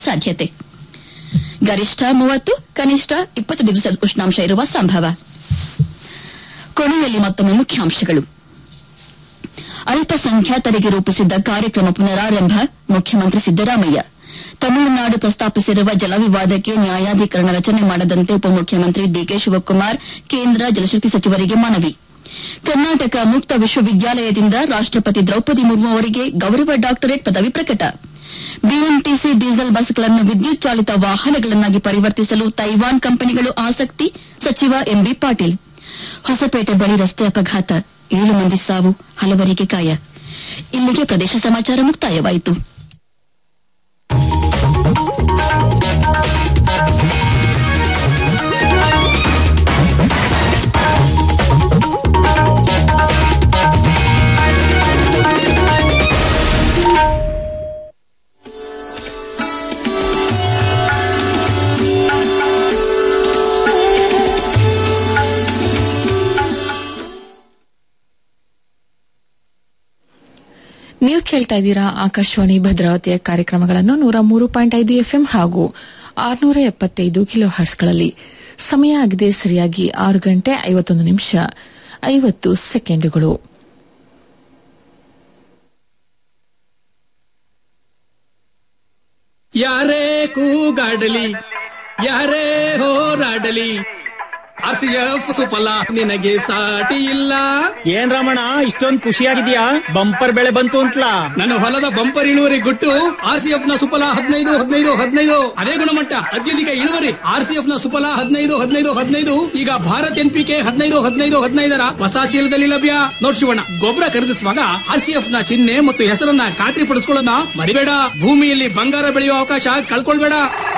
ಸಾಧ್ಯತೆ ಗರಿಷ್ಠ ಮೂವತ್ತು ಕನಿಷ್ಠ ಇಪ್ಪತ್ತು ಡಿಗ್ರಿ ಸೆಲ್ಸಿಯಸ್ ಉಷ್ಣಾಂಶ ಇರುವ ಸಂಭವ ಕೊನೆಯಲ್ಲಿ ಮತ್ತೊಮ್ಮೆ ಮುಖ್ಯಾಂಶಗಳು ಅಲ್ಪಸಂಖ್ಯಾತರಿಗೆ ರೂಪಿಸಿದ್ದ ಕಾರ್ಯಕ್ರಮ ಪುನರಾರಂಭ ಮುಖ್ಯಮಂತ್ರಿ ಸಿದ್ದರಾಮಯ್ಯ ತಮಿಳುನಾಡು ಪ್ರಸ್ತಾಪಿಸಿರುವ ಜಲವಿವಾದಕ್ಕೆ ನ್ಯಾಯಾಧೀಕರಣ ರಚನೆ ಮಾಡದಂತೆ ಉಪಮುಖ್ಯಮಂತ್ರಿ ಡಿಕೆ ಶಿವಕುಮಾರ್ ಕೇಂದ್ರ ಜಲಶಕ್ತಿ ಸಚಿವರಿಗೆ ಮನವಿ ಕರ್ನಾಟಕ ಮುಕ್ತ ವಿಶ್ವವಿದ್ಯಾಲಯದಿಂದ ರಾಷ್ಟಪತಿ ದ್ರೌಪದಿ ಮುರ್ಮು ಅವರಿಗೆ ಗೌರವ ಡಾಕ್ಟರೇಟ್ ಪದವಿ ಪ್ರಕಟ ಬಿಎಂಟಿಸಿ ಡೀಸೆಲ್ ಬಸ್ಗಳನ್ನು ವಿದ್ಯುತ್ ಚಾಲಿತ ವಾಹನಗಳನ್ನಾಗಿ ಪರಿವರ್ತಿಸಲು ತೈವಾನ್ ಕಂಪನಿಗಳು ಆಸಕ್ತಿ ಸಚಿವ ಎಂಬಿ ಪಾಟೀಲ್ ಹೊಸಪೇಟೆ ಬಳಿ ರಸ್ತೆ ಅಪಘಾತ ಏಳು ಮಂದಿ ಸಾವು ಹಲವರಿಗೆ ಗಾಯ ಇಲ್ಲಿಗೆ ಪ್ರದೇಶ ಸಮಾಚಾರ ಮುಕ್ತಾಯವಾಯಿತು ನೀವು ಕೇಳ್ತಾ ಇದ್ದೀರಾ ಆಕಾಶವಾಣಿ ಭದ್ರಾವತಿಯ ಕಾರ್ಯಕ್ರಮಗಳನ್ನು ನೂರ ಮೂರು ಪಾಯಿಂಟ್ ಐದು ಎಫ್ಎಂ ಹಾಗೂ ಆರುನೂರ ಎಪ್ಪತ್ತೈದು ಕಿಲೋ ಹರ್ಸ್ಗಳಲ್ಲಿ ಸಮಯ ಆಗಿದೆ ಸರಿಯಾಗಿ ಆರು ಗಂಟೆ ಐವತ್ತೊಂದು ನಿಮಿಷ ಐವತ್ತು ಸೆಕೆಂಡುಗಳು ಯಾರೇ ಕೂಗಾಡಲಿ ಯಾರೇ ಹೋರಾಡಲಿ ಆರ್ ಸಿ ಎಫ್ ಸುಫಲ ನಿನಗೆ ಸಾಟಿ ಇಲ್ಲ ಏನ್ ರಮಣ ಇಷ್ಟೊಂದ್ ಖುಷಿಯಾಗಿದ್ಯಾ ಬಂಪರ್ ಬೆಳೆ ಬಂತು ಅಂತ್ಲಾ ನನ್ನ ಹೊಲದ ಬಂಪರ್ ಇಳುವರಿ ಗುಟ್ಟು ಆರ್ ಸಿ ಎಫ್ ನ ಸುಫಲ ಹದಿನೈದು ಹದಿನೈದು ಹದಿನೈದು ಅದೇ ಗುಣಮಟ್ಟ ಅತ್ಯಧಿಕ ಇಳುವರಿ ಆರ್ ಸಿ ಎಫ್ ನ ಸುಫಲ ಹದಿನೈದು ಹದಿನೈದು ಹದಿನೈದು ಈಗ ಭಾರತ್ ಎನ್ ಪಿ ಕೆ ಹದಿನೈದು ಹದಿನೈದು ಹದಿನೈದರ ಹೊಸ ಚೀಲದಲ್ಲಿ ಲಭ್ಯ ನೋಡ್ ಶಿವಣ್ಣ ಗೊಬ್ಬರ ಖರೀದಿಸುವಾಗ ಆರ್ ಸಿ ಎಫ್ ನ ಚಿಹ್ನೆ ಮತ್ತು ಹೆಸರನ್ನ ಖಾತ್ರಿ ಪಡಿಸ್ಕೊಳ್ಳೋದನ್ನ ಮರಿಬೇಡ ಭೂಮಿಯಲ್ಲಿ ಬಂಗಾರ ಬೆಳೆಯುವ ಅವಕಾಶ ಕಳ್ಕೊಳ್ಬೇಡ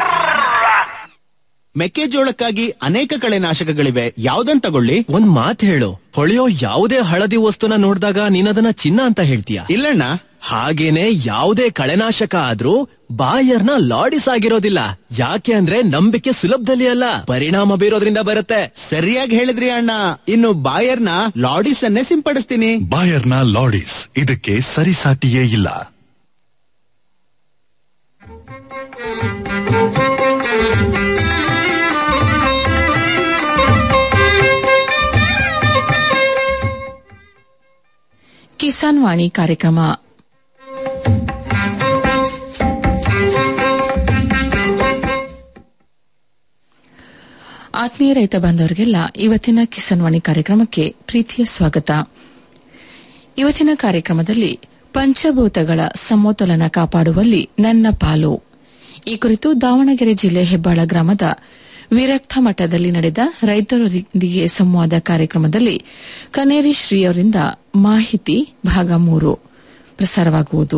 ಮೆಕ್ಕೆಜೋಳಕ್ಕಾಗಿ ಅನೇಕ ಕಳೆನಾಶಕಗಳಿವೆ ಯಾವ್ದನ್ ತಗೊಳ್ಳಿ ಒಂದ್ ಮಾತ್ ಹೇಳು ಹೊಳೆಯೋ ಯಾವುದೇ ಹಳದಿ ವಸ್ತುನ ನೋಡಿದಾಗ ನೀನದನ್ನ ಚಿನ್ನ ಅಂತ ಹೇಳ್ತೀಯ ಇಲ್ಲಣ್ಣ ಹಾಗೇನೆ ಯಾವುದೇ ಕಳೆನಾಶಕ ಆದ್ರೂ ಬಾಯರ್ನ ಲಾಡಿಸ್ ಆಗಿರೋದಿಲ್ಲ ಯಾಕೆ ಅಂದ್ರೆ ನಂಬಿಕೆ ಸುಲಭದಲ್ಲಿ ಅಲ್ಲ ಪರಿಣಾಮ ಬೀರೋದ್ರಿಂದ ಬರುತ್ತೆ ಸರಿಯಾಗಿ ಹೇಳಿದ್ರಿ ಅಣ್ಣ ಇನ್ನು ಬಾಯರ್ನ ಲಾಡಿಸ್ ಅನ್ನೇ ಸಿಂಪಡಿಸ್ತೀನಿ ಬಾಯರ್ನ ಲಾಡಿಸ್ ಇದಕ್ಕೆ ಸರಿಸಾಟಿಯೇ ಇಲ್ಲ ಕಿಸಾನ್ ವಾಣಿ ಕಾರ್ಯಕ್ರಮ ಆತ್ಮೀಯ ರೈತ ಬಾಂಧವರಿಗೆಲ್ಲ ಇವತ್ತಿನ ಕಿಸಾನ್ ವಾಣಿ ಕಾರ್ಯಕ್ರಮಕ್ಕೆ ಪ್ರೀತಿಯ ಸ್ವಾಗತ ಇವತ್ತಿನ ಕಾರ್ಯಕ್ರಮದಲ್ಲಿ ಪಂಚಭೂತಗಳ ಸಮತೋಲನ ಕಾಪಾಡುವಲ್ಲಿ ನನ್ನ ಪಾಲು ಈ ಕುರಿತು ದಾವಣಗೆರೆ ಜಿಲ್ಲೆ ಹೆಬ್ಬಾಳ ಗ್ರಾಮದ ವಿರಕ್ತ ಮಠದಲ್ಲಿ ನಡೆದ ರೈತರೊಂದಿಗೆ ಸಂವಾದ ಕಾರ್ಯಕ್ರಮದಲ್ಲಿ ಕನೇರಿ ಶ್ರೀ ಅವರಿಂದ ಮಾಹಿತಿ ಭಾಗ ಮೂರು ಪ್ರಸಾರವಾಗುವುದು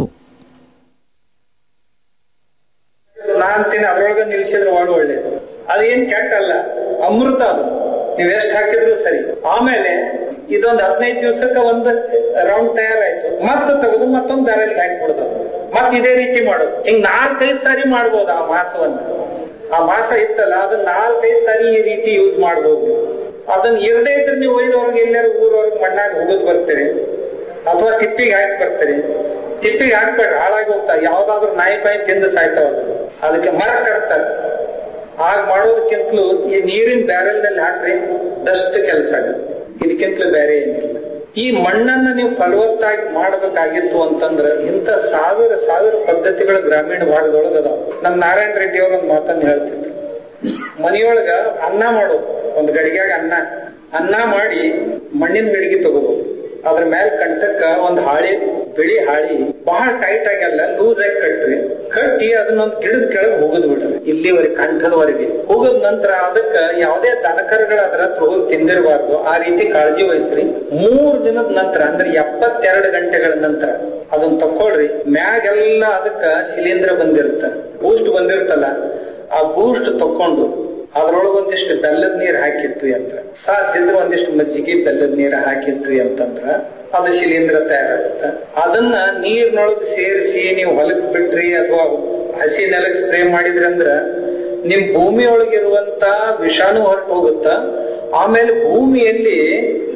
ನಾನ್ ತಿನ್ನ ಅದ್ರೊಳಗ ನಿಲ್ಸಿದ್ರೆ ಒಳ ಒಳ್ಳೇದು ಅದೇನ್ ಕೆಟ್ಟ ಅಲ್ಲ ಅಮೃತ ಅದು ನೀವ್ ಎಷ್ಟ್ ಹಾಕಿದ್ರು ಸರಿ ಆಮೇಲೆ ಇದೊಂದ್ ಹದಿನೈದು ದಿವಸಕ್ಕೆ ಒಂದು ರೌಂಡ್ ತಯಾರಾಯ್ತು ಮತ್ತೆ ತೆಗೆದು ಮತ್ತೊಂದ್ ಬ್ಯಾರೆಲ್ಗೆ ಹಾಕ್ಬಿಡೋದು ಮತ್ ಇದೇ ರೀತಿ ಮಾಡೋದು ಹಿಂಗ್ ನಾಲ್ಕೈದು ಸಾರಿ ಮಾಡ್ಬೋದು ಆ ಮಾಸವನ್ನ ಆ ಮಾಸ ಇತ್ತಲ್ಲ ಅದನ್ನ ನಾಲ್ಕೈದು ಸಾರಿ ಈ ರೀತಿ ಯೂಸ್ ಮಾಡ್ಬೋದು ನೀವು. ಅದನ್ನ ಇರದೇ ಇದ್ರೆ ನೀವು ಒಯ್ದವ್ರಿಗೆ ಎಲ್ಲರೂ ಊರವ್ರಿಗೆ ಮಣ್ಣಾಗ ಹೋಗೋದು ಬರ್ತೀರಿ ಅಥವಾ ತಿಪ್ಪಿಗೆ ಹಾಕಿ ಬರ್ತೀರಿ ತಿಪ್ಪಿಗೆ ಹಾಕ್ಬೇಡ್ರಿ ಹಾಳಾಗಿ ಹೋಗ್ತಾ ಯಾವ್ದಾದ್ರು ನಾಯಿ ಪಾಯಿ ತಿಂದು ಸಾಯ್ತಾವ ಅದಕ್ಕೆ ಮರ ಕಟ್ತಾರೆ ಆಗ ಮಾಡೋದಕ್ಕಿಂತಲೂ ಈ ನೀರಿನ ಬ್ಯಾರೆಲ್ ನಲ್ಲಿ ಹಾಕ್ರಿ ಬೆಸ್ಟ್ ಕೆಲಸ ಇದಕ್ಕಿಂತಲೂ ಬೇರೆ ಏನಿಲ್ಲ ಈ ಮಣ್ಣನ್ನ ನೀವು ಫಲವತ್ತಾಗಿ ಮಾಡಬೇಕಾಗಿತ್ತು ಅಂತಂದ್ರ ಇಂಥ ಸಾವಿರ ಸಾವಿರ ಪದ್ಧತಿಗಳು ಗ್ರಾಮೀಣ ಭಾಗದೊಳಗ ಅದಾವ ನಮ್ ನಾರಾಯಣ ರೆಡ್ಡಿ ಅವ್ರ ಒಂದು ಮಾತನ್ನ ಹೇಳ್ತಿದ್ರು ಮನೆಯೊಳಗ ಅನ್ನ ಮಾಡೋದು ಒಂದು ಗಡಿಗ್ಯಾಗ ಅನ್ನ ಅನ್ನ ಮಾಡಿ ಮಣ್ಣಿನ ಗಡಿಗೆ ತಗೋಬಹುದು ಅದ್ರ ಮೇಲೆ ಕಂಟಕ್ಕ ಒಂದ್ ಹಾಳಿ ಬಿಳಿ ಹಾಳಿ ಬಹಳ ಟೈಟ್ ಆಗಲ್ಲ ಲೂಸ್ ಆಗಿ ಕಟ್ರಿ ಕಟ್ಟಿ ಅದನ್ನೊಂದ್ ಗಿಡದ ಕೆಳಗೆ ಹೋಗದ್ ಬಿಡ್ರಿ ಇಲ್ಲಿವರೆಗೆ ಕಂಠದವರೆಗೆ ಹೋಗದ ನಂತರ ಅದಕ್ಕ ಯಾವುದೇ ದನಕರುಗಳ ಅದ್ರ ಹತ್ರ ಹೋಗಿ ತಿಂದಿರಬಾರ್ದು ಆ ರೀತಿ ಕಾಳಜಿ ವಹಿಸ್ರಿ ಮೂರ್ ದಿನದ ನಂತರ ಅಂದ್ರೆ ಎಪ್ಪತ್ತೆರಡು ಗಂಟೆಗಳ ನಂತರ ಅದನ್ನ ತಕೊಳ್ರಿ ಮ್ಯಾಗೆಲ್ಲ ಅದಕ್ಕ ಶಿಲೀಂಧ್ರ ಬಂದಿರುತ್ತ ಬೂಸ್ಟ್ ಬಂದಿರುತ್ತಲ್ಲ ಆ ಬೂಸ್ಟ್ ತಕೊಂಡು ಅದ್ರೊಳಗ ಒಂದಿಷ್ಟು ಬೆಲ್ಲದ ನೀರ್ ಹಾಕಿತ್ತು ಅಂತ ಸಾಧ್ಯದ್ರೆ ಒಂದಿಷ್ಟು ಮಜ್ಜಿಗೆ ಬೆಲ್ಲದ ನೀರ್ ಹಾಕಿದ್ರಿ ಅಂತಂದ್ರ ಅದು ಶಿಲೀಂಧ್ರ ತಯಾರಾಗುತ್ತ ಅದನ್ನ ನೀರ್ನೊಳಗ್ ಸೇರಿಸಿ ನೀವು ಹೊಲಕ್ ಬಿಟ್ರಿ ಅಥವಾ ಹಸಿ ನೆಲಕ್ ಸ್ಪ್ರೇ ಮಾಡಿದ್ರಿ ಅಂದ್ರ ನಿಮ್ ಭೂಮಿಯೊಳಗಿರುವಂತ ವಿಷಾಣು ಹೊರಟು ಹೋಗುತ್ತ ಆಮೇಲೆ ಭೂಮಿಯಲ್ಲಿ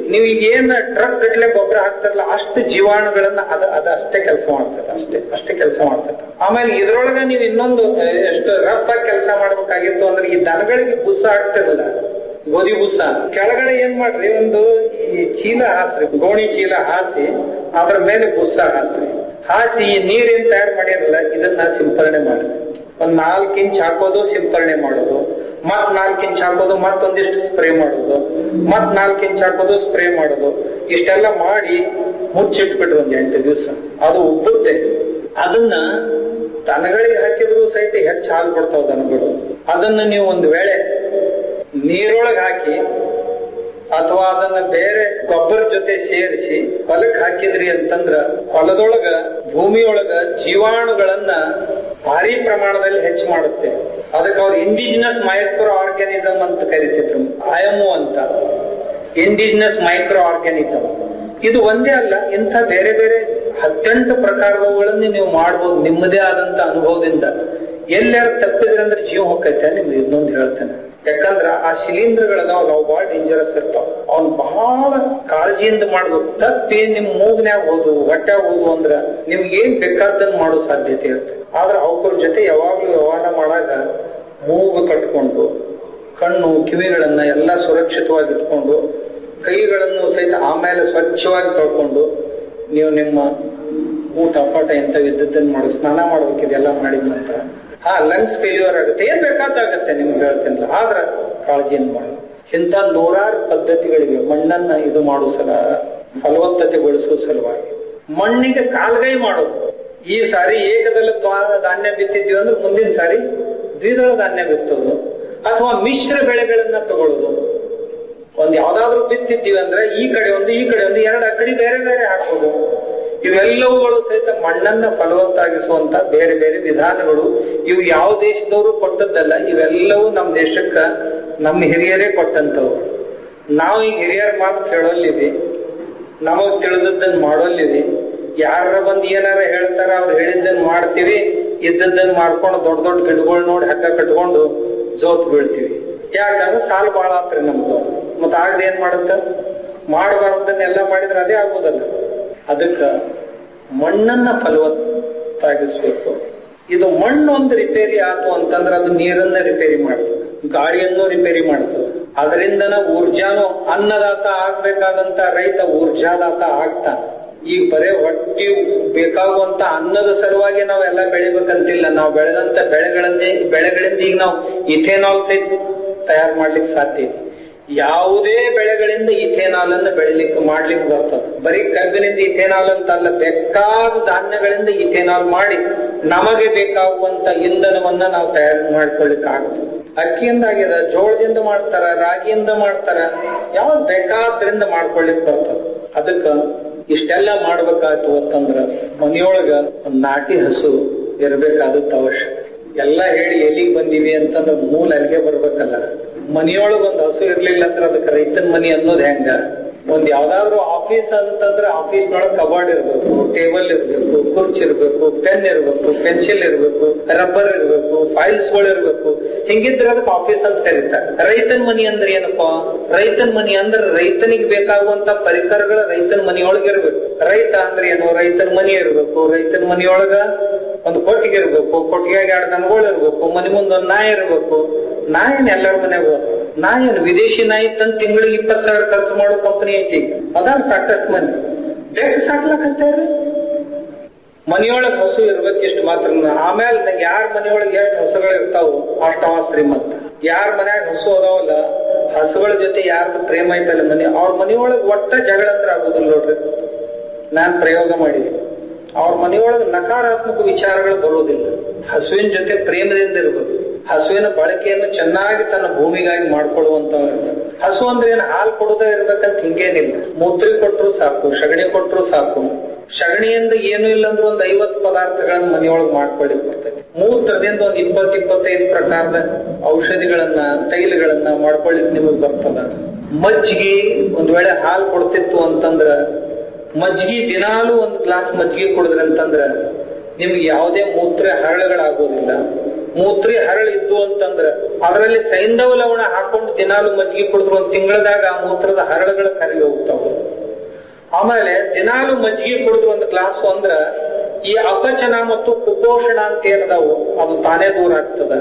ನೀವು ಈಗ ಏನ್ ಟ್ರಕ್ ಗಟ್ಲೆ ಗೊಬ್ಬರ ಹಾಕ್ತಾರಲ್ಲ ಅಷ್ಟು ಜೀವಾಣುಗಳನ್ನ ಅದ ಅದ ಅಷ್ಟೇ ಕೆಲಸ ಮಾಡ್ತದೆ ಅಷ್ಟೇ ಅಷ್ಟೇ ಕೆಲಸ ಮಾಡ್ತದೆ ಆಮೇಲೆ ಇದ್ರೊಳಗ ನೀವು ಇನ್ನೊಂದು ಆ, ಎಷ್ಟು ರಫ್ ಆಗಿ ಕೆಲಸ ಮಾಡ್ಬೇಕಾಗಿತ್ತು ಅಂದ್ರೆ ಈ ದನಗಳಿಗೆ ಬುಸ್ಸ ಹಾಕ್ತಿರಲ್ಲ ಗೋಧಿ ಬುಸ್ಸ ಕೆಳಗಡೆ ಏನ್ ಮಾಡ್ರಿ ಒಂದು ಈ ಚೀಲ ಹಾಸ್ರಿ ಗೋಣಿ ಚೀಲ ಹಾಸಿ ಅದ್ರ ಮೇಲೆ ಬುಸ್ಸ ಹಾಸ್ರಿ ಹಾಸಿ ಈ ನೀರೇನ್ ತಯಾರು ಮಾಡಿರಲ್ಲ ಇದನ್ನ ಸಿಂಪರಣೆ ಮಾಡ್ರಿ ಒಂದ್ ನಾಲ್ಕು ಇಂಚ್ ಹಾಕೋದು ಸಿಂಪರಣೆ ಮಾಡೋದು ಮತ್ ನಾಲ್ಕು ಇಂಚ್ ಹಾಕೋದು ಮತ್ತೊಂದಿಷ್ಟು ಸ್ಪ್ರೇ ಮಾಡೋದು ಮತ್ ನಾಲ್ಕು ಇಂಚ್ ಹಾಕೋದು ಸ್ಪ್ರೇ ಮಾಡೋದು ಇಷ್ಟೆಲ್ಲ ಮಾಡಿ ಮುಚ್ಚಿಟ್ಬಿಟ್ರು ಒಂದ್ ಎಂಟು ದಿವಸ ಅದು ಉಬ್ಬುತ್ತೆ ಅದನ್ನ ದನಗಳಿಗೆ ಹಾಕಿದ್ರು ಸಹಿತ ಹೆಚ್ಚು ಹಾಲು ಕೊಡ್ತಾವ ದನಗಳು ಅದನ್ನ ನೀವು ಒಂದ್ ವೇಳೆ ನೀರೊಳಗೆ ಹಾಕಿ ಅಥವಾ ಅದನ್ನ ಬೇರೆ ಗೊಬ್ಬರ ಜೊತೆ ಸೇರಿಸಿ ಹೊಲಕ್ಕೆ ಹಾಕಿದ್ರಿ ಅಂತಂದ್ರ ಹೊಲದೊಳಗ ಭೂಮಿಯೊಳಗ ಜೀವಾಣುಗಳನ್ನ ಭಾರಿ ಪ್ರಮಾಣದಲ್ಲಿ ಹೆಚ್ಚು ಮಾಡುತ್ತೆ ಅದಕ್ಕೆ ಅವ್ರು ಇಂಡಿಜಿನಸ್ ಮೈಕ್ರೋ ಆರ್ಗ್ಯಾನಿಸಮ್ ಅಂತ ಕರಿತಿದ್ರು ಆಯಮು ಅಂತ ಇಂಡಿಜಿನಸ್ ಮೈಕ್ರೋ ಆರ್ಗ್ಯಾನಿಸಮ್ ಇದು ಒಂದೇ ಅಲ್ಲ ಇಂಥ ಬೇರೆ ಬೇರೆ ಹತ್ತೆಂಟು ಪ್ರಕಾರದವುಗಳನ್ನ ನೀವು ಮಾಡಬಹುದು ನಿಮ್ಮದೇ ಆದಂತ ಅನುಭವದಿಂದ ಎಲ್ಲಾರು ತಪ್ಪಿದ್ರೆ ಅಂದ್ರೆ ಜೀವ ಹೋಗ್ತೈತೆ ನಿಮ್ಗೆ ಇನ್ನೊಂದು ಹೇಳ್ತೇನೆ ಯಾಕಂದ್ರ ಆ ಶಿಲೀಂಧ್ರಗಳದಾವ ನಾವು ಬಹಳ ಡೇಂಜರಸ್ ಇರ್ತಾವ ಅವ್ನ್ ಬಹಳ ಕಾಳಜಿಯಿಂದ ಮಾಡ್ಬೇಕು ತಪ್ಪಿ ನಿಮ್ ಮೂಗ್ನ್ಯಾಗ ಹೋದು ಹೊಟ್ಯಾಗ ಹೋದು ಅಂದ್ರ ನಿಮ್ಗೆ ಏನ್ ಬೇಕಾದ್ದನ್ನ ಮಾಡೋ ಸಾಧ್ಯತೆ ಇರುತ್ತೆ ಆದ್ರೆ ಅವ್ರ ಜೊತೆ ಯಾವಾಗ್ಲೂ ವ್ಯವಹಾರ ಮಾಡಾಗ ಮೂಗು ಕಟ್ಕೊಂಡು ಕಣ್ಣು ಕಿವಿಗಳನ್ನ ಎಲ್ಲ ಸುರಕ್ಷಿತವಾಗಿ ಇಟ್ಕೊಂಡು ಕೈಗಳನ್ನು ಸಹಿತ ಆಮೇಲೆ ಸ್ವಚ್ಛವಾಗಿ ತೊಳ್ಕೊಂಡು ನೀವು ನಿಮ್ಮ ಊಟ ಪಾಠ ಎಂತ ಇದ್ದದ್ದನ್ನು ಮಾಡಿ ಸ್ನಾನ ಮಾಡ್ಬೇಕು ಇದೆಲ್ಲ ಮಾಡಿದ ನಂತರ ಹಾ ಲಂಗ್ಸ್ ಫೇಲ್ಯೂರ್ ಆಗುತ್ತೆ ಏನ್ ಬೇಕಾದಾಗತ್ತೆ ನಿಮ್ಗೆ ಹೇಳ್ತೇನಿಲ್ಲ ಆದ್ರ ಕಾಳಜಿಯನ್ನು ಮಾಡಿ ಇಂಥ ನೂರಾರು ಪದ್ಧತಿಗಳಿವೆ ಮಣ್ಣನ್ನ ಇದು ಮಾಡುವ ಸಲ ಫಲವತ್ತತೆಗೊಳಿಸುವ ಸಲುವಾಗಿ ಮಣ್ಣಿಗೆ ಕಾಲ್ಗೈ ಮಾಡೋದು ಈ ಸಾರಿ ಏಕದಳ ದ್ವಾ- ಧಾನ್ಯ ಬಿತ್ತಿದ್ವಿ ಅಂದ್ರೆ ಮುಂದಿನ ಸಾರಿ ದ್ವಿದಳ ಧಾನ್ಯ ಬಿತ್ತೋದು ಅಥವಾ ಮಿಶ್ರ ಬೆಳೆಗಳನ್ನ ತಗೊಳ್ಳೋದು ಒಂದ್ ಯಾವ್ದಾದ್ರು ಬಿತ್ತಿದ್ದೀವಿ ಅಂದ್ರೆ ಈ ಕಡೆ ಒಂದು ಈ ಕಡೆ ಒಂದು ಎರಡು ಅಕಡಿ ಬೇರೆ ಬೇರೆ ಹಾಕೋದು ಇವೆಲ್ಲವುಗಳು ಸಹಿತ ಮಣ್ಣನ್ನ ಫಲವತ್ತಾಗಿಸುವಂತ ಬೇರೆ ಬೇರೆ ವಿಧಾನಗಳು ಇವು ಯಾವ ದೇಶದವರು ಕೊಟ್ಟದ್ದಲ್ಲ ಇವೆಲ್ಲವೂ ನಮ್ಮ ದೇಶಕ್ಕ ನಮ್ಮ ಹಿರಿಯರೇ ಕೊಟ್ಟಂತವು ನಾವು ಈಗ ಹಿರಿಯರ ಮಾತು ಕೇಳೋಲ್ಲಿವಿ ನಮಗ್ ತಿಳಿದದ್ದನ್ನ ಮಾಡೋಲ್ಲಿವಿ ಯಾರ ಬಂದ್ ಏನಾರ ಹೇಳ್ತಾರ ಅವ್ರು ಹೇಳಿದ್ದನ್ನ ಮಾಡ್ತೀವಿ ಇದ್ದದ್ದನ್ನ ಮಾಡ್ಕೊಂಡು ದೊಡ್ಡ ದೊಡ್ಡ ಗಿಡಗಳು ನೋಡಿ ಹಗ್ಗ ಕಟ್ಕೊಂಡು ಜೋತ್ ಬೀಳ್ತೀವಿ ಯಾಕಂದ್ರೆ ಸಾಲ ಬಾಳ ಆತ್ರಿ ನಮ್ದು ಮತ್ತ ಆಗದೆ ಏನ್ ಮಾಡುತ್ತ ಮಾಡಬಾರ್ದನ್ನೆಲ್ಲ ಮಾಡಿದ್ರೆ ಅದೇ ಆಗೋದಲ್ಲ ಅದಕ್ಕ ಮಣ್ಣನ್ನ ಫಲವತ್ತಾಗಿಸ್ಬೇಕು ಇದು ಮಣ್ಣು ಒಂದು ರಿಪೇರಿ ಆತು ಅಂತಂದ್ರೆ ಅದು ನೀರನ್ನ ರಿಪೇರಿ ಮಾಡ್ತದೆ ಗಾಳಿಯನ್ನು ರಿಪೇರಿ ಮಾಡ್ತದೆ ಅದರಿಂದನ ಊರ್ಜಾನು ಅನ್ನದಾತ ಆಗ್ಬೇಕಾದಂತ ರೈತ ಊರ್ಜಾದಾತ ಆಗ್ತಾನ ಈಗ ಬರೇ ಹೊಟ್ಟಿ ಬೇಕಾಗುವಂತ ಅನ್ನದ ಸಲುವಾಗಿ ನಾವೆಲ್ಲ ಬೆಳಿಬೇಕಂತಿಲ್ಲ ನಾವು ಬೆಳೆದಂತ ಬೆಳೆಗಳನ್ನೇ ಬೆಳೆಗಳಿಂದ ಈಗ ನಾವು ಇಥೆನಾಲ್ ತಯಾರು ಮಾಡ್ಲಿಕ್ಕೆ ಸಾಧ್ಯ ಇದೆ ಯಾವುದೇ ಬೆಳೆಗಳಿಂದ ಇಥೆನಾಲ್ ಅನ್ನು ಬೆಳಿಲಿಕ್ಕೆ ಮಾಡ್ಲಿಕ್ಕೆ ಬರ್ತದೆ ಬರೀ ಕಬ್ಬಿನಿಂದ ಇಥೆನಾಲ್ ಅಂತ ಅಲ್ಲ ಬೇಕಾದ ಧಾನ್ಯಗಳಿಂದ ಇಥೆನಾಲ್ ಮಾಡಿ ನಮಗೆ ಬೇಕಾಗುವಂತ ಇಂಧನವನ್ನ ನಾವು ತಯಾರು ಮಾಡ್ಕೊಳ್ಳಿಕ್ಕೆ ಆಗುತ್ತೆ ಅಕ್ಕಿಯಿಂದ ಆಗ್ಯದ ಜೋಳದಿಂದ ಮಾಡ್ತಾರ ರಾಗಿಯಿಂದ ಮಾಡ್ತಾರ ಯಾವ್ದು ಬೇಕಾದ್ರಿಂದ ಮಾಡ್ಕೊಳ್ಳಿಕ್ ಬರ್ತದ ಅದಕ್ಕ ಇಷ್ಟೆಲ್ಲ ಮಾಡ್ಬೇಕಾಯ್ತು ಅಂತಂದ್ರ ಮನೆಯೊಳಗ ಒಂದ್ ನಾಟಿ ಹಸು ಇರ್ಬೇಕಾದದ್ದು ಅವಶ್ಯಕ ಎಲ್ಲ ಹೇಳಿ ಎಲ್ಲಿಗೆ ಬಂದಿವಿ ಅಂತಂದ್ರ ಮೂಲ ಅಲ್ಲಿಗೆ ಬರ್ಬೇಕಲ್ಲ ಮನೆಯೊಳಗ ಒಂದ್ ಹಸು ಇರ್ಲಿಲ್ಲ ಅಂದ್ರೆ ಅದಕ್ಕೆ ರೈತನ ಮನಿ ಅನ್ನೋದು ಹೆಂಗ ಒಂದ್ ಯಾವ್ದಾದ್ರು ಆಫೀಸ್ ಅಂತಂದ್ರೆ ಆಫೀಸ್ ನೊಳಗ್ ಕಬಾರ್ಡ್ ಇರ್ಬೇಕು ಟೇಬಲ್ ಇರ್ಬೇಕು ಕುರ್ಚಿ ಇರ್ಬೇಕು ಪೆನ್ ಇರ್ಬೇಕು ಪೆನ್ಸಿಲ್ ಇರ್ಬೇಕು ರಬ್ಬರ್ ಇರ್ಬೇಕು ಫೈಲ್ಸ್ ಗಳು ಇರ್ಬೇಕು ಹಿಂಗಿದ್ರೆ ಅದಕ್ಕೆ ಆಫೀಸ್ ಅಂತ ಕರೀತಾರೆ ರೈತನ ಮನಿ ಅಂದ್ರೆ ಏನಪ್ಪಾ ರೈತನ ಮನಿ ಅಂದ್ರೆ ರೈತನಿಗೆ ಬೇಕಾಗುವಂತ ಪರಿಕರಗಳ ರೈತನ ಮನಿಯೊಳಗೆ ಇರ್ಬೇಕು ರೈತ ಅಂದ್ರೆ ಏನು ರೈತನ ಮನಿ ಇರ್ಬೇಕು ರೈತನ ಮನಿಯೊಳಗ ಒಂದು ಕೊಟ್ಟಿಗೆ ಇರ್ಬೇಕು ಕೊಟ್ಟಿಗೆಗೆ ಎರಡು ದನಗಳು ಇರ್ಬೇಕು ಮನೆ ಮುಂದೆ ಒಂದ್ ನಾಯಿ ಇರ್ಬೇಕು ನಾಯಿನ ಎಲ್ಲರ ಮನೆಗೂ ನಾಯಿ ಏನು ವಿದೇಶಿ ನಾಯಿ ತಂದ್ ತಿಂಗಳಿಗೆ ಇಪ್ಪತ್ ಸಾವಿರ ಖರ್ಚು ಮಾಡೋ ಕಂಪನಿ ಐತಿ ಅದಾರ ಸಾಕಷ್ಟು ಮಂದಿ ಬೆಕ್ಕು ಸಾಕ್ಲಕ್ಕಂತಾರ್ರಿ ಮನಿಯೊಳಗ್ ಹಸು ಇರ್ಬೇಕು ಇಷ್ಟು ಮಾತ್ರ ಆಮೇಲೆ ಯಾರ ಮನಿಯೊಳಗೆ ಎಷ್ಟು ಹಸುಗಳು ಇರ್ತಾವ ಅಷ್ಟವ ಶ್ರೀಮಂತ ಯಾರ ಮನ್ಯಾಗ ಹಸು ಅದಾವಲ್ಲ ಹಸುಗಳ ಜೊತೆ ಯಾರ್ದು ಪ್ರೇಮ ಐತಲ್ಲ ಮನಿ ಅವ್ರ ಮನಿಯೊಳಗ್ ಒಟ್ಟ ಜಗಳ ಅಂದ್ರೆ ಆಗುದಿಲ್ಲ ನೋಡ್ರಿ ನಾನ್ ಪ್ರಯೋಗ ಮಾಡಿದೆ ಅವ್ರ ಮನೆಯೊಳಗೆ ನಕಾರಾತ್ಮಕ ವಿಚಾರಗಳು ಬರೋದಿಲ್ಲ ಹಸುವಿನ ಜೊತೆ ಪ್ರೇಮದಿಂದ ಇರ್ಬೇಕು ಹಸುವಿನ ಬಳಕೆಯನ್ನು ಚೆನ್ನಾಗಿ ತನ್ನ ಭೂಮಿಗಾಗಿ ಮಾಡ್ಕೊಳ್ಳುವಂತ ಹಸು ಅಂದ್ರೆ ಏನು ಹಾಲು ಕೊಡೋದೇ ಇರ್ಬೇಕಂತ ಹಿಂಗೇನಿಲ್ಲ ಮೂತ್ರಿ ಕೊಟ್ರು ಸಾಕು ಸಗಣಿ ಕೊಟ್ರು ಸಾಕು ಸಗಣಿಯಿಂದ ಏನು ಇಲ್ಲ ಅಂದ್ರೆ ಒಂದ್ ಐವತ್ತು ಪದಾರ್ಥಗಳನ್ನ ಮನೆಯೊಳಗೆ ಮಾಡ್ಕೊಳ್ಳಿಕ್ ಬರ್ತದೆ ಮೂತ್ರದಿಂದ ಒಂದ್ ಇಪ್ಪತ್ ಇಪ್ಪತ್ತೈದು ಪ್ರಕಾರದ ಔಷಧಿಗಳನ್ನ ತೈಲಗಳನ್ನ ಮಾಡ್ಕೊಳ್ಳಿಕ್ ನಿಮಗ್ ಬರ್ತದ ಮಜ್ಜಿಗೆ ಒಂದ್ ವೇಳೆ ಹಾಲು ಕೊಡ್ತಿತ್ತು ಅಂತಂದ್ರ ಮಜ್ಜಿಗೆ ದಿನಾಲು ಒಂದು ಗ್ಲಾಸ್ ಮಜ್ಜಿಗೆ ಕುಡಿದ್ರಿ ಅಂತಂದ್ರ ನಿಮ್ಗೆ ಯಾವುದೇ ಮೂತ್ರ ಹರಳುಗಳಾಗೋದಿಲ್ಲ ಮೂತ್ರಿ ಹರಳು ಇದ್ದು ಅಂತಂದ್ರ ಅದರಲ್ಲಿ ಸೈಂಧವ ಲವಣ ಹಾಕೊಂಡು ದಿನಾಲು ಮಜ್ಜಿಗೆ ಕುಡಿದ್ರು ಒಂದ್ ತಿಂಗಳದಾಗ ಆ ಮೂತ್ರದ ಹರಳುಗಳು ಕರಗಿ ಹೋಗ್ತಾವ ಆಮೇಲೆ ದಿನಾಲು ಮಜ್ಜಿಗೆ ಕುಡಿದ್ರು ಒಂದು ಗ್ಲಾಸ್ ಅಂದ್ರ ಈ ಅಪಚನ ಮತ್ತು ಕುಪೋಷಣ ಅಂತ ಏನದಾವು ಅದು ತಾನೇ ದೂರ ಆಗ್ತದ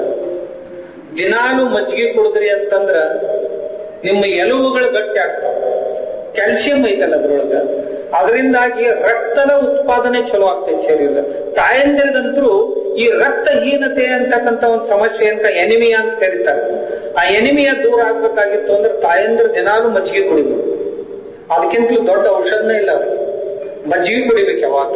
ದಿನಾಲು ಮಜ್ಜಿಗೆ ಕುಡಿದ್ರಿ ಅಂತಂದ್ರ ನಿಮ್ಮ ಎಲುಬುಗಳು ಗಟ್ಟಿ ಆಗ್ತಾವ ಕ್ಯಾಲ್ಸಿಯಂ ಐತಲ್ಲ ಅದ್ರೊಳಗ ಅದರಿಂದಾಗಿ ರಕ್ತದ ಉತ್ಪಾದನೆ ಚಲೋ ಆಗ್ತೈತೆ ಶರೀರ ತಾಯಂದಿರದಂತರೂ ಈ ರಕ್ತಹೀನತೆ ಅಂತಕ್ಕಂತ ಒಂದು ಸಮಸ್ಯೆ ಅಂತ ಎನಿಮಿಯಾ ಅಂತ ಕರೀತಾರೆ ಆ ಎನಿಮಿಯಾ ದೂರ ಆಗ್ಬೇಕಾಗಿತ್ತು ಅಂದ್ರೆ ತಾಯಂದಿರ ದಿನಾಲು ಮಜ್ಜಿಗೆ ಕುಡಿಬೇಕು ಅದಕ್ಕಿಂತಲೂ ದೊಡ್ಡ ಔಷಧನೇ ಇಲ್ಲ ಅವ್ರಿಗೆ ಮಜ್ಜಿಗೆ ಕುಡಿಬೇಕು ಯಾವಾಗ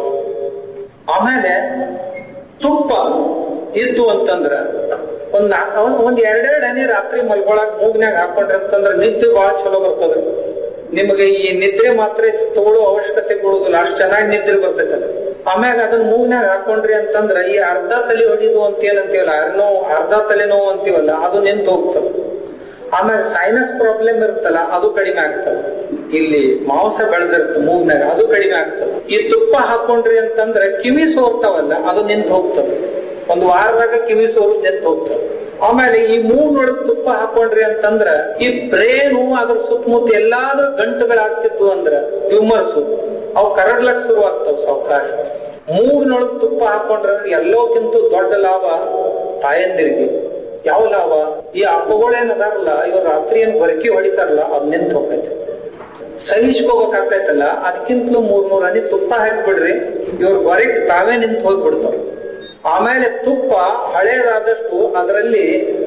ಆಮೇಲೆ ತುಪ್ಪ ಇತ್ತು ಅಂತಂದ್ರ ಒಂದ್ ನಾ- ಒಂದ್- ಒಂದ್ ಎರಡೆರಡು ಹನಿ ರಾತ್ರಿ ಮಲ್ಕೊಳಕ್ ಮೂಗ್ನ್ಯಾಗ ಹಾಕೊಂಡ್ರಿ ಅಂತಂದ್ರ ನಿದ್ದೆ ಬಹಳ ಚಲೋ ಬರ್ತದ ನಿಮಗೆ ಈ ನಿದ್ರೆ ಮಾತ್ರ ತಗೊಳ್ಳೋ ಅವಶ್ಯಕತೆ ಕೊಡುದಿಲ್ಲ ಅಷ್ಟು ಚೆನ್ನಾಗಿ ನಿದ್ರೆ ಬರ್ತೈತಲ್ಲ ಆಮ್ಯಾಗ ಅದನ್ನ ಮೂಗ್ನ್ಯಾಗ ಹಾಕೊಂಡ್ರಿ ಅಂತಂದ್ರ ಈ ಅರ್ಧ ತಲೆ ಹೊಡಿದು ಅಂತ ಏನಂತೀವಲ್ಲ ಅರ್ನೋ ಅರ್ಧ ತಲೆ ನೋವು ಅಂತೀವಲ್ಲ ಅದು ನಿಂತು ಹೋಗ್ತದೆ ಆಮೇಲೆ ಸೈನಸ್ ಪ್ರಾಬ್ಲಮ್ ಇರುತ್ತಲ್ಲ ಅದು ಕಡಿಮೆ ಆಗ್ತದೆ ಇಲ್ಲಿ ಮಾಂಸ ಬೆಳೆದಿರುತ್ತೆ ಮೂಗ್ನಾಗ ಅದು ಕಡಿಮೆ ಆಗ್ತದೆ ಈ ತುಪ್ಪ ಹಾಕೊಂಡ್ರಿ ಅಂತಂದ್ರೆ ಕಿವಿ ಸೋರ್ತಾವಲ್ಲ ಅದು ನಿಂತು ಹೋಗ್ತದೆ ಒಂದು ವಾರದಾಗ ಕಿವಿ ಸೋರು ನಿಂತು ಹೋಗ್ತದೆ ಆಮೇಲೆ ಈ ಮೂಗ್ನೊಳಗ್ ತುಪ್ಪ ಹಾಕೊಂಡ್ರಿ ಅಂತಂದ್ರ ಈ ಬ್ರೇನು ಅದ್ರ ಸುತ್ತಮುತ್ತ ಎಲ್ಲಾದ್ರೂ ಗಂಟುಗಳಾಗ್ತಿದ್ವು ಅಂದ್ರ ಟ್ಯೂಮರ್ಸ್ ಅವು ಕರಡ್ಲಕ್ ಶುರು ಆಗ್ತಾವ ಸಾವಕಾಶ ಮೂಗ್ನೊಳಗ್ ತುಪ್ಪ ಹಾಕೊಂಡ್ರೆ ಎಲ್ಲೋಕ್ಕಿಂತ ದೊಡ್ಡ ಲಾಭ ತಾಯಂದಿರಿಗೆ ಯಾವ ಲಾಭ ಈ ಅಪ್ಪಗಳೇನದಾರಲ್ಲ ಇವ್ರು ರಾತ್ರಿ ಏನ್ ಬರಕಿ ಹೊಡಿತಾರಲ್ಲ ಅದ್ ನಿಂತು ಹೋಗ್ತೈತೆ ಸಹಿಸ್ಕೋಬೇಕಾಗ್ತೈತಲ್ಲ ಅದಕ್ಕಿಂತಲೂ ಮೂರ್ ಮೂರ್ ಹನಿ ತುಪ್ಪ ಹಾಕ್ಬಿಡ್ರಿ ಇವ್ರ ಹೊರಗೆ ತಾವೇ ನಿಂತು ಹೋಗ್ಬಿಡ್ತಾವ ಆಮೇಲೆ ತುಪ್ಪ ಹಳೇದಾದಷ್ಟು ಅದರಲ್ಲಿ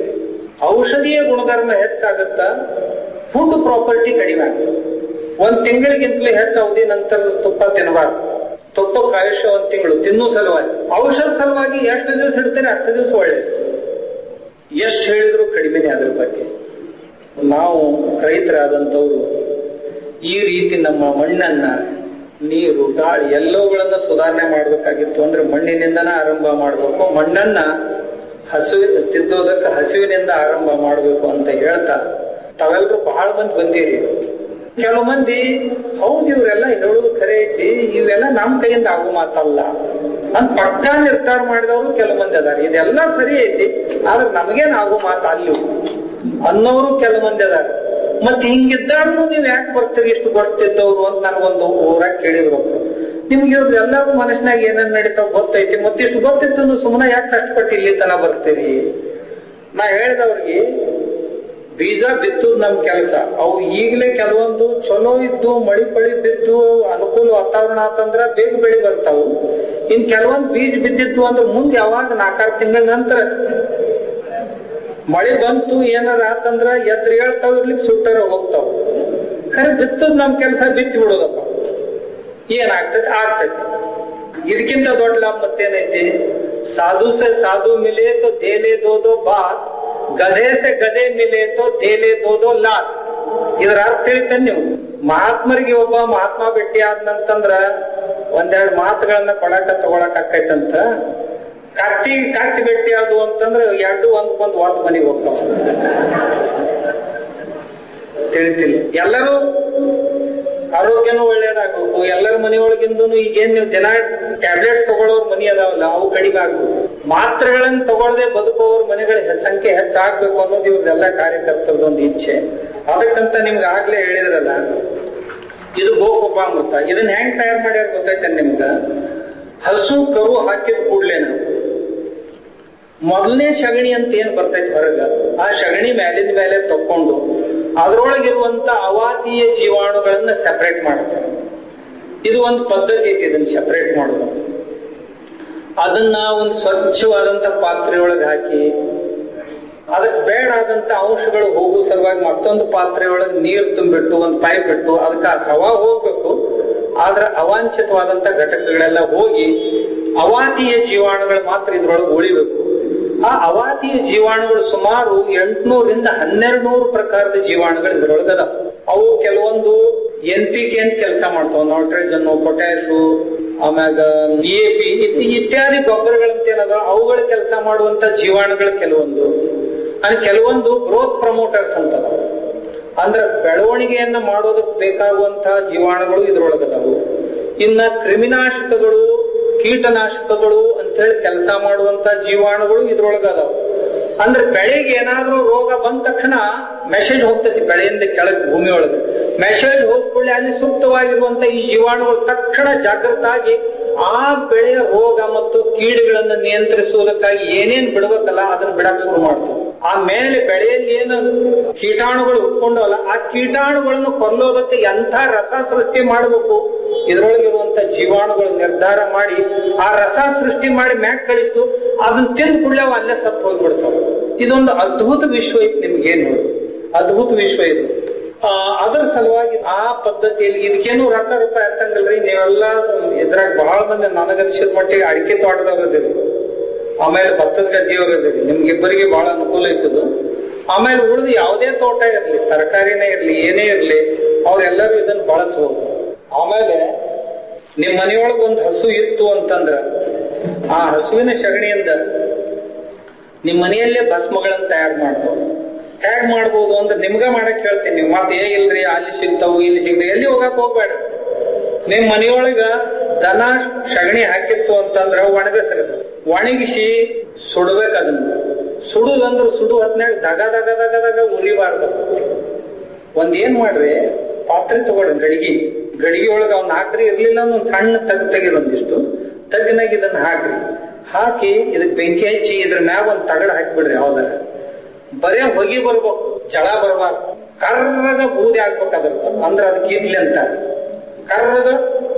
ಔಷಧೀಯ ಗುಣಧರ್ಮ ಹೆಚ್ಚಾಗುತ್ತ ಫುಡ್ ಪ್ರಾಪರ್ಟಿ ಕಡಿಮೆ ಆಗ್ತದೆ ಒಂದ್ ತಿಂಗಳಿಗಿಂತಲೂ ಹೆಚ್ಚು ಅವಧಿ ನಂತರ ತುಪ್ಪ ತಿನ್ನಬಾರ್ದು ತುಪ್ಪಕ್ಕೆ ಆಯುಷ್ಯ ಒಂದ್ ತಿಂಗಳು ತಿನ್ನೋ ಸಲುವಾಗಿ ಔಷಧ ಸಲುವಾಗಿ ಎಷ್ಟು ದಿವಸ ಇಡ್ತೇನೆ ಅಷ್ಟು ದಿವಸ ಒಳ್ಳೇದು ಎಷ್ಟು ಹೇಳಿದ್ರು ಕಡಿಮೆನೆ ಅದ್ರ ಬಗ್ಗೆ ನಾವು ರೈತರಾದಂಥವ್ರು ಈ ರೀತಿ ನಮ್ಮ ಮಣ್ಣನ್ನ ನೀರು ಗಾಳಿ ಎಲ್ಲವುಗಳನ್ನ ಸುಧಾರಣೆ ಮಾಡ್ಬೇಕಾಗಿತ್ತು ಅಂದ್ರೆ ಮಣ್ಣಿನಿಂದನ ಆರಂಭ ಮಾಡ್ಬೇಕು ಮಣ್ಣನ್ನ ಹಸುವಿ ತಿದ್ದೋದಕ್ಕೆ ಹಸುವಿನಿಂದ ಆರಂಭ ಮಾಡ್ಬೇಕು ಅಂತ ಹೇಳ್ತಾ ತಾವೆಲ್ಲರೂ ಬಹಳ ಮಂದಿ ಬಂದಿರಿ ಕೆಲವು ಮಂದಿ ಹೌದು ಇವ್ರೆಲ್ಲ ಹೇಳುದು ಖರೆ ಐತಿ ಇವೆಲ್ಲ ನಮ್ ಕೈಯಿಂದ ಆಗೋ ಮಾತಲ್ಲ ಅಂತ ಪಕ್ಕಾ ನಿರ್ಧಾರ ಮಾಡಿದವರು ಕೆಲವು ಮಂದಿ ಅದಾರ ಇದೆಲ್ಲ ಸರಿ ಐತಿ ಆದ್ರೆ ನಮಗೇನ್ ಆಗೋ ಮಾತು ಅಲ್ಲಿ ಅನ್ನೋರು ಕೆಲವು ಮಂದಿ ಅದಾರ ಮತ್ ಹಿಂಗಿದ್ದಾಗೂ ನೀವ್ ಯಾಕೆ ಬರ್ತೀರಿ ಇಷ್ಟು ಗೊತ್ತಿದ್ದವ್ರು ಅಂತ ನನಗೊಂದು ಊರಾಗ ಕೇಳಿದ್ರು ಒಬ್ರು. ನಿಮ್ಗೆ ಇವ್ರದ್ದು ಎಲ್ಲರೂ ಮನಸ್ಸಿನಾಗ ಏನೇನ್ ನಡೀತಾವ ಗೊತ್ತೈತಿ ಮತ್ತೆ ಇಷ್ಟು ಗೊತ್ತಿತ್ತು ಸುಮ್ಮನೆ ಯಾಕೆ ಕಷ್ಟಪಟ್ಟು ಇಲ್ಲಿ ತನ ಬರ್ತೀರಿ ನಾ ಹೇಳಿದವ್ರಿಗೆ ಬೀಜ ಬಿತ್ತುದು ನಮ್ ಕೆಲಸ ಅವು ಈಗಲೇ ಕೆಲವೊಂದು ಚಲೋ ಇದ್ದು ಮಳಿ ಪಳಿ ಬಿದ್ದು ಅನುಕೂಲ ವಾತಾವರಣ ಆತಂದ್ರ ಬೇಗ ಬೆಳಿ ಬರ್ತಾವು ಇನ್ ಕೆಲವೊಂದು ಬೀಜ ಬಿದ್ದಿತ್ತು ಅಂದ್ರೆ ಮುಂದೆ ಯಾವಾಗ ನಾಲ್ಕಾರು ತಿಂಗಳ ನಂತರ ಮಳಿ ಬಂತು ಏನಾರ ಆತಂದ್ರ ಎದ್ರ ಹೇಳ್ತಾವ ಇರ್ಲಿಕ್ಕೆ ಸುಟ್ಟರ ಹೋಗ್ತಾವ ಖರೆ ಬಿತ್ತದ್ ನಮ್ ಕೆಲಸ ಬಿತ್ತಿ ಬಿಡೋದಪ್ಪ ಏನಾಗ್ತದೆ ಆಗ್ತೈತಿ ಇದಕ್ಕಿಂತ ದೊಡ್ಡ ಲಾಭ ಮತ್ತೇನೈತಿ ಸಾಧು ಸೆ ಸಾಧು ಮಿಲೆ ತೋ ದೇಲೆ ದೋದೋ ಬಾತ್ ಗಧೆ ಸೆ ಗಧೆ ಮಿಲೆ ತೋ ದೇಲೆ ದೋದೋ ಲಾತ್ ಇದರ ಅರ್ಥ ತಿಳಿತೇನೆ ನೀವು ಮಹಾತ್ಮರಿಗೆ ಒಬ್ಬ ಮಹಾತ್ಮ ಭೇಟಿ ಆದ್ನಂತಂದ್ರ ಒಂದೆರಡು ಮಾತುಗಳನ್ನ ಕೊಡಾಕ ತಗೊಳಕ್ ಆಕೈತಂತ ಕಟ್ಟಿ ಕಟ್ಟಿ ಭೇಟಿ ಆದು ಅಂತಂದ್ರ ಎರಡು ಒಂದ್ಕೊಂದ್ ಒಂದ್ ಮನೆಗೆ ಹೋಗ್ತಾವ ತಿಳಿತಿಲ್ಲ ಎಲ್ಲರೂ ಆರೋಗ್ಯನೂ ಒಳ್ಳೇದಾಗಬೇಕು ಎಲ್ಲರ ಮನೆಯೊಳಗಿಂದೂ ಈಗೇನ್ ನೀವು ದಿನ ಟ್ಯಾಬ್ಲೆಟ್ ತಗೊಳ್ಳೋರ್ ಮನಿ ಅದಾವಲ್ಲ ಅವು ಕಡಿಮೆ ಆಗ್ಬೇಕು ಮಾತ್ರೆಗಳನ್ನ ತಗೊಳ್ಳದೆ ಬದುಕೋರ್ ಮನೆಗಳ ಹೆ- ಸಂಖ್ಯೆ ಹೆಚ್ಚಾಗ್ಬೇಕು ಅನ್ನೋದು ಇವ್ರದೆಲ್ಲ ಕಾರ್ಯಕರ್ತರದ ಒಂದು ಇಚ್ಛೆ ಅದಕ್ಕಂತ ನಿಮ್ಗೆ ಆಗ್ಲೇ ಹೇಳಿದ್ರಲ್ಲ ಇದು ಗೋಕೋಪಾಮೃತ ಇದನ್ನ ಹೆಂಗ್ ತಯಾರು ಮಾಡ್ಯಾರ ಗೊತ್ತೈತೆ ನಿಮ್ಗ ಹಸು ಕರು ಹಾಕಿದ ಕೂಡ್ಲೆ ನಾವು ಮೊದಲನೇ ಸಗಣಿ ಅಂತ ಏನ್ ಬರ್ತೈತೆ ಹೊರಗ ಆ ಸಗಣಿ ಮೇಲಿನ ಮೇಲೆ ತಕ್ಕೊಂಡು ಅದ್ರೊಳಗಿರುವಂತ ಅವಾತೀಯ ಜೀವಾಣುಗಳನ್ನ ಸೆಪರೇಟ್ ಮಾಡ್ತಾರೆ ಇದು ಒಂದು ಪದ್ಧತಿ ಐತಿ ಇದನ್ನ ಸೆಪರೇಟ್ ಮಾಡೋದು ಅದನ್ನ ಒಂದು ಸ್ವಚ್ಛವಾದಂತ ಪಾತ್ರೆಯೊಳಗೆ ಹಾಕಿ ಅದಕ್ಕೆ ಬೇಡಾದಂತ ಅಂಶಗಳು ಹೋಗೋ ಸಲುವಾಗಿ ಮತ್ತೊಂದು ಪಾತ್ರೆಯೊಳಗೆ ನೀರು ತುಂಬಿಟ್ಟು ಒಂದು ಪೈಪ್ ಇಟ್ಟು ಅದಕ್ಕೆ ಆ ಹವಾ ಹೋಗ್ಬೇಕು ಆದ್ರೆ ಅವಾಂಛಿತವಾದಂತ ಘಟಕಗಳೆಲ್ಲ ಹೋಗಿ ಅವಾತೀಯ ಜೀವಾಣುಗಳು ಮಾತ್ರ ಇದ್ರೊಳಗೆ ಉಳಿಬೇಕು ಆ ಅವಾತೀಯ ಜೀವಾಣುಗಳು ಸುಮಾರು ಎಂಟ್ನೂರಿಂದ ಹನ್ನೆರಡು ನೂರು ಪ್ರಕಾರದ ಜೀವಾಣುಗಳು ಇದ್ರೊಳಗೆ ಅದಾವ ಅವು ಕೆಲವೊಂದು ಎನ್ ಪಿ ಕೆ ಅಂತ ಕೆಲಸ ಮಾಡ್ತಾವ ನೈಟ್ರೋಜನ್ ಪೊಟ್ಯಾಶು ಆಮ್ಯಾಗ ಡಿ ಎ ಪಿ ಇತ್ಯಾದಿ ಗೊಬ್ಬರಗಳಂತ ಏನದ ಅವುಗಳ ಕೆಲಸ ಮಾಡುವಂತ ಜೀವಾಣುಗಳು ಕೆಲವೊಂದು ಅಂದ್ರೆ ಕೆಲವೊಂದು ಗ್ರೋತ್ ಪ್ರಮೋಟರ್ಸ್ ಅಂತ ಅದಾವ. ಅಂದ್ರೆ ಬೆಳವಣಿಗೆಯನ್ನ ಮಾಡೋದಕ್ಕೆ ಬೇಕಾಗುವಂತಹ ಜೀವಾಣುಗಳು ಇದ್ರೊಳಗದಾವು ಇನ್ನ ಕ್ರಿಮಿನಾಶಕಗಳು ಕೀಟನಾಶಕಗಳು ಅಂತ ಹೇಳಿ ಕೆಲಸ ಮಾಡುವಂತ ಜೀವಾಣುಗಳು ಇದ್ರೊಳಗ ಅದಾವ ಅಂದ್ರೆ ಬೆಳೆಗೆ ಏನಾದ್ರೂ ರೋಗ ಬಂದ ತಕ್ಷಣ ಮೆಸೇಜ್ ಹೋಗ್ತೈತಿ ಬೆಳೆಯಿಂದ ಕೆಳಗೆ ಭೂಮಿ ಒಳಗೆ ಮೆಸೇಜ್ ಹೋಗ್ಕೊಳ್ಳಿ ಅಲ್ಲಿ ಸೂಕ್ತವಾಗಿರುವಂತ ಈ ಜೀವಾಣುಗಳು ತಕ್ಷಣ ಜಾಗೃತ ಆಗಿ ಆ ಬೆಳೆಯ ರೋಗ ಮತ್ತು ಕೀಡುಗಳನ್ನ ನಿಯಂತ್ರಿಸುವುದಕ್ಕಾಗಿ ಏನೇನ್ ಬಿಡ್ಬೇಕಲ್ಲ ಅದನ್ನ ಬಿಡಕ್ ಶುರು ಮಾಡ್ತಾರೆ ಆ ಮೇಲೆ ಬೆಳೆಯಲ್ಲಿ ಏನು ಕೀಟಾಣುಗಳು ಉಟ್ಕೊಂಡವಲ್ಲ ಆ ಕೀಟಾಣುಗಳನ್ನು ಕೊಲ್ಲೋದಕ್ಕೆ ಎಂಥ ರಸ ಸೃಷ್ಟಿ ಮಾಡಬೇಕು ಇದ್ರೊಳಗಿರುವಂತ ಜೀವಾಣುಗಳು ನಿರ್ಧಾರ ಮಾಡಿ ಆ ರಸ ಸೃಷ್ಟಿ ಮಾಡಿ ಮ್ಯಾಕ್ ಕಳಿಸ್ತು ಅದನ್ನ ತಿಂದು ಕೂಡಲೇ ಅವು ಅಲ್ಲೇ ಸತ್ತು ಹೋಗ್ಬಿಡ್ತಾವೆ ಇದೊಂದು ಅದ್ಭುತ ವಿಶ್ವ ಐತಿ ನಿಮ್ಗೇನು ಅದ್ಭುತ ವಿಶ್ವ ಇದು ಆ, ಅದರ ಸಲುವಾಗಿ ಆ ಪದ್ಧತಿಯಲ್ಲಿ ಇದಕ್ಕೇನು ರೊಕ್ಕ ರೂಪಾಯಿ ಹತ್ತಂಗಲ್ರಿ ನೀವೆಲ್ಲ ಇದ್ರಾಗ ಬಹಳ ಮಂದಿ ನನಗನ್ಸಿದ ಮಟ್ಟಿಗೆ ಅಡಿಕೆ ತೋಟದವ್ರದಿರಿ ಆಮೇಲೆ ಭತ್ತದ ಗದ್ದೆಯವ್ರದಿರಿ ನಿಮ್ಗಿಬ್ಬರಿಗೆ ಬಹಳ ಅನುಕೂಲ ಇರ್ತದ ಆಮೇಲೆ ಉಳಿದು ಯಾವುದೇ ತೋಟ ಇರ್ಲಿ ತರಕಾರಿನೇ ಇರ್ಲಿ ಏನೇ ಇರ್ಲಿ ಅವ್ರೆಲ್ಲರೂ ಇದನ್ನ ಬಳಸಬಹುದು ಆಮೇಲೆ ನಿಮ್ ಮನೆಯೊಳಗ ಒಂದು ಹಸು ಇತ್ತು ಅಂತಂದ್ರ ಆ ಹಸುವಿನ ಸಗಣಿಯಿಂದ ನಿಮ್ ಮನೆಯಲ್ಲೇ ಭಸ್ಮಗಳನ್ನ ತಯಾರು ಮಾಡ್ಬೋದು ಹೇಗ್ ಮಾಡ್ಬೋದು ಅಂದ್ರೆ ನಿಮ್ಗ ಮಾಡಕ್ ಹೇಳ್ತೀನಿ ನೀವು ಮತ್ತೆ ಏ ಇಲ್ರಿ ಅಲ್ಲಿ ಸಿಗ್ತಾವು ಇಲ್ಲಿ ಸಿಗ್ತಾವ ಎಲ್ಲಿ ಹೋಗಕ್ ಹೋಗ್ಬೇಡ ನಿಮ್ ಮನೆಯೊಳಗ ದನ ಸಗಣಿ ಹಾಕಿತ್ತು ಅಂತಂದ್ರ ಒಣಗಸ್ರಿ ಅದು. ಒಣಗಿಸಿ ಸುಡ್ಬೇಕು ಅದನ್ನ ಸುಡುದಂದ್ರ ಸುಡು ಹೊತ್ನ್ಯಾಗ ದಗ ದಗ ದಗ ದಗ ಉರಿಬಾರ್ದು ಒಂದ್ ಏನ್ ಮಾಡ್ರಿ ಪಾತ್ರೆ ತಗೊಳ್ರಿ ಗಡಿಗೆ ಗಡಿಗೆ ಒಳಗ ಅವ್ನ ಹಾಕ್ರಿ ಇರ್ಲಿಲ್ಲ ಅಂದ್ರೆ ಒಂದ್ ಸಣ್ಣ ತಗ್ ತೆಗಿರಿ ಒಂದಿಷ್ಟು ತಗ್ನಾಗ ಇದನ್ನ ಹಾಕ್ರಿ ಹಾಕಿ ಇದಕ್ ಬೆಂಕಿ ಹಚ್ಚಿ ಇದ್ರ ಮ್ಯಾಗ ಒಂದ್ ತಗಡ ಹಾಕ್ಬಿಡ್ರಿ ಯಾವ್ದಾರ ಬರೇ ಹೊಗಿ ಬರ್ಬೇಕು ಜಳ ಬರ್ಬಾರ್ದು ಕರ್ರಗ ಬೂದಿ ಹಾಕ್ಬೇಕು ಅದ್ರ ಅಂದ್ರ ಅದಕ್ಕೆ ಇರ್ಲಿ ಅಂತ ಕರ್ರಗ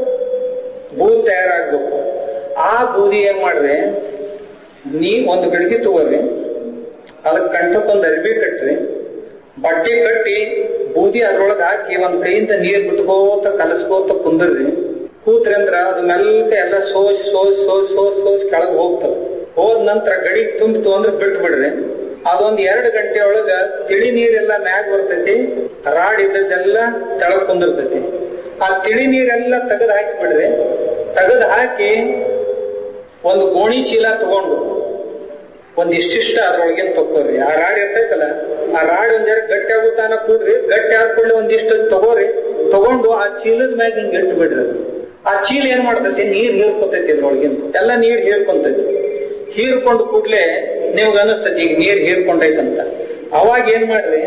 ಬೂದಿ ತಯಾರಾಗ್ಬೇಕು ಆ ಬೂದಿ ಏನ್ ಮಾಡ್ರಿ ನೀ ಒಂದು ಗಡಿಗೆ ತಗೋರಿ ಅದಕ್ಕೆ ಕಂಠಕ್ಕೊಂದು ಅರ್ಬಿ ಕಟ್ರಿ ಬಟ್ಟೆ ಕಟ್ಟಿ ಬೂದಿ ಅದ್ರೊಳಗೆ ಹಾಕಿ ಒಂದ್ ಕೈಯಿಂದ ನೀರ್ ಬಿಟ್ಕೋತ ಕಲಸ್ಕೋತ ಕುಂದ್ರಿ ಕೂತ್ರಿ ಅಂದ್ರ ಅದು ಮೆಲ್ಕ ಎಲ್ಲ ಸೋಸ್ ಸೋಸ್ ಸೋಸ್ ಸೋಸ್ ಸೋಸ್ ಕೆಳಗ್ ಹೋಗ್ತದ ಹೋದ ನಂತರ ಗಡಿ ತುಂಬಿತು ಅಂದ್ರೆ ಬಿಟ್ಟು ಬಿಡ್ರಿ ಅದೊಂದ್ ಎರಡು ಗಂಟೆ ಒಳಗ ತಿಳಿ ನೀರೆಲ್ಲ ಮ್ಯಾಗ ಬರ್ತೈತಿ ರಾಡ್ ಇದ್ದದ್ದೆಲ್ಲ ತೆಳಗ್ ಕುಂದಿರ್ತೈತಿ ಆ ತಿಳಿ ನೀರೆಲ್ಲ ತೆಗೆದು ಹಾಕಿ ಬಿಡ್ರಿ ತೆಗೆದು ಹಾಕಿ ಒಂದು ಗೋಣಿ ಚೀಲ ತಗೊಂಡು ಒಂದ್ ಇಷ್ಟಿಷ್ಟ ಅದ್ರೊಳಗಿನ ತಗೋರಿ ಆ ರಾಡ್ ಇರ್ತೈತಲ್ಲ ಆ ರಾಡ್ ಒಂದ್ ಜರ ಗಟ್ಟಿ ಆಗುತ್ತಾನ ಕೂಡ್ರಿ ಗಟ್ಟಿ ಆದ ಕೂಡಲೇ ಒಂದಿಷ್ಟು ತಗೋರಿ ತಗೊಂಡು ಆ ಚೀಲದ ಮ್ಯಾಗ ಹಿಂಗ್ ಇಟ್ಟು ಬಿಡ್ರಿ ಆ ಚೀಲ ಏನ್ ಮಾಡ್ತೈತಿ ನೀರ್ ಹೀರ್ಕೊತೈತಿ ಇದ್ರೊಳಗಿನ ಎಲ್ಲ ನೀರ್ ಹೀರ್ಕೊಂತೈತಿ ಹೀರ್ಕೊಂಡು ಕೂಡ್ಲೆ ನಿಮ್ಗ ಅನಿಸ್ತೈತಿ ಈಗ ನೀರ್ ಹೀರ್ಕೊಂಡೈತಂತ ಅವಾಗ ಏನ್ ಮಾಡ್ರಿ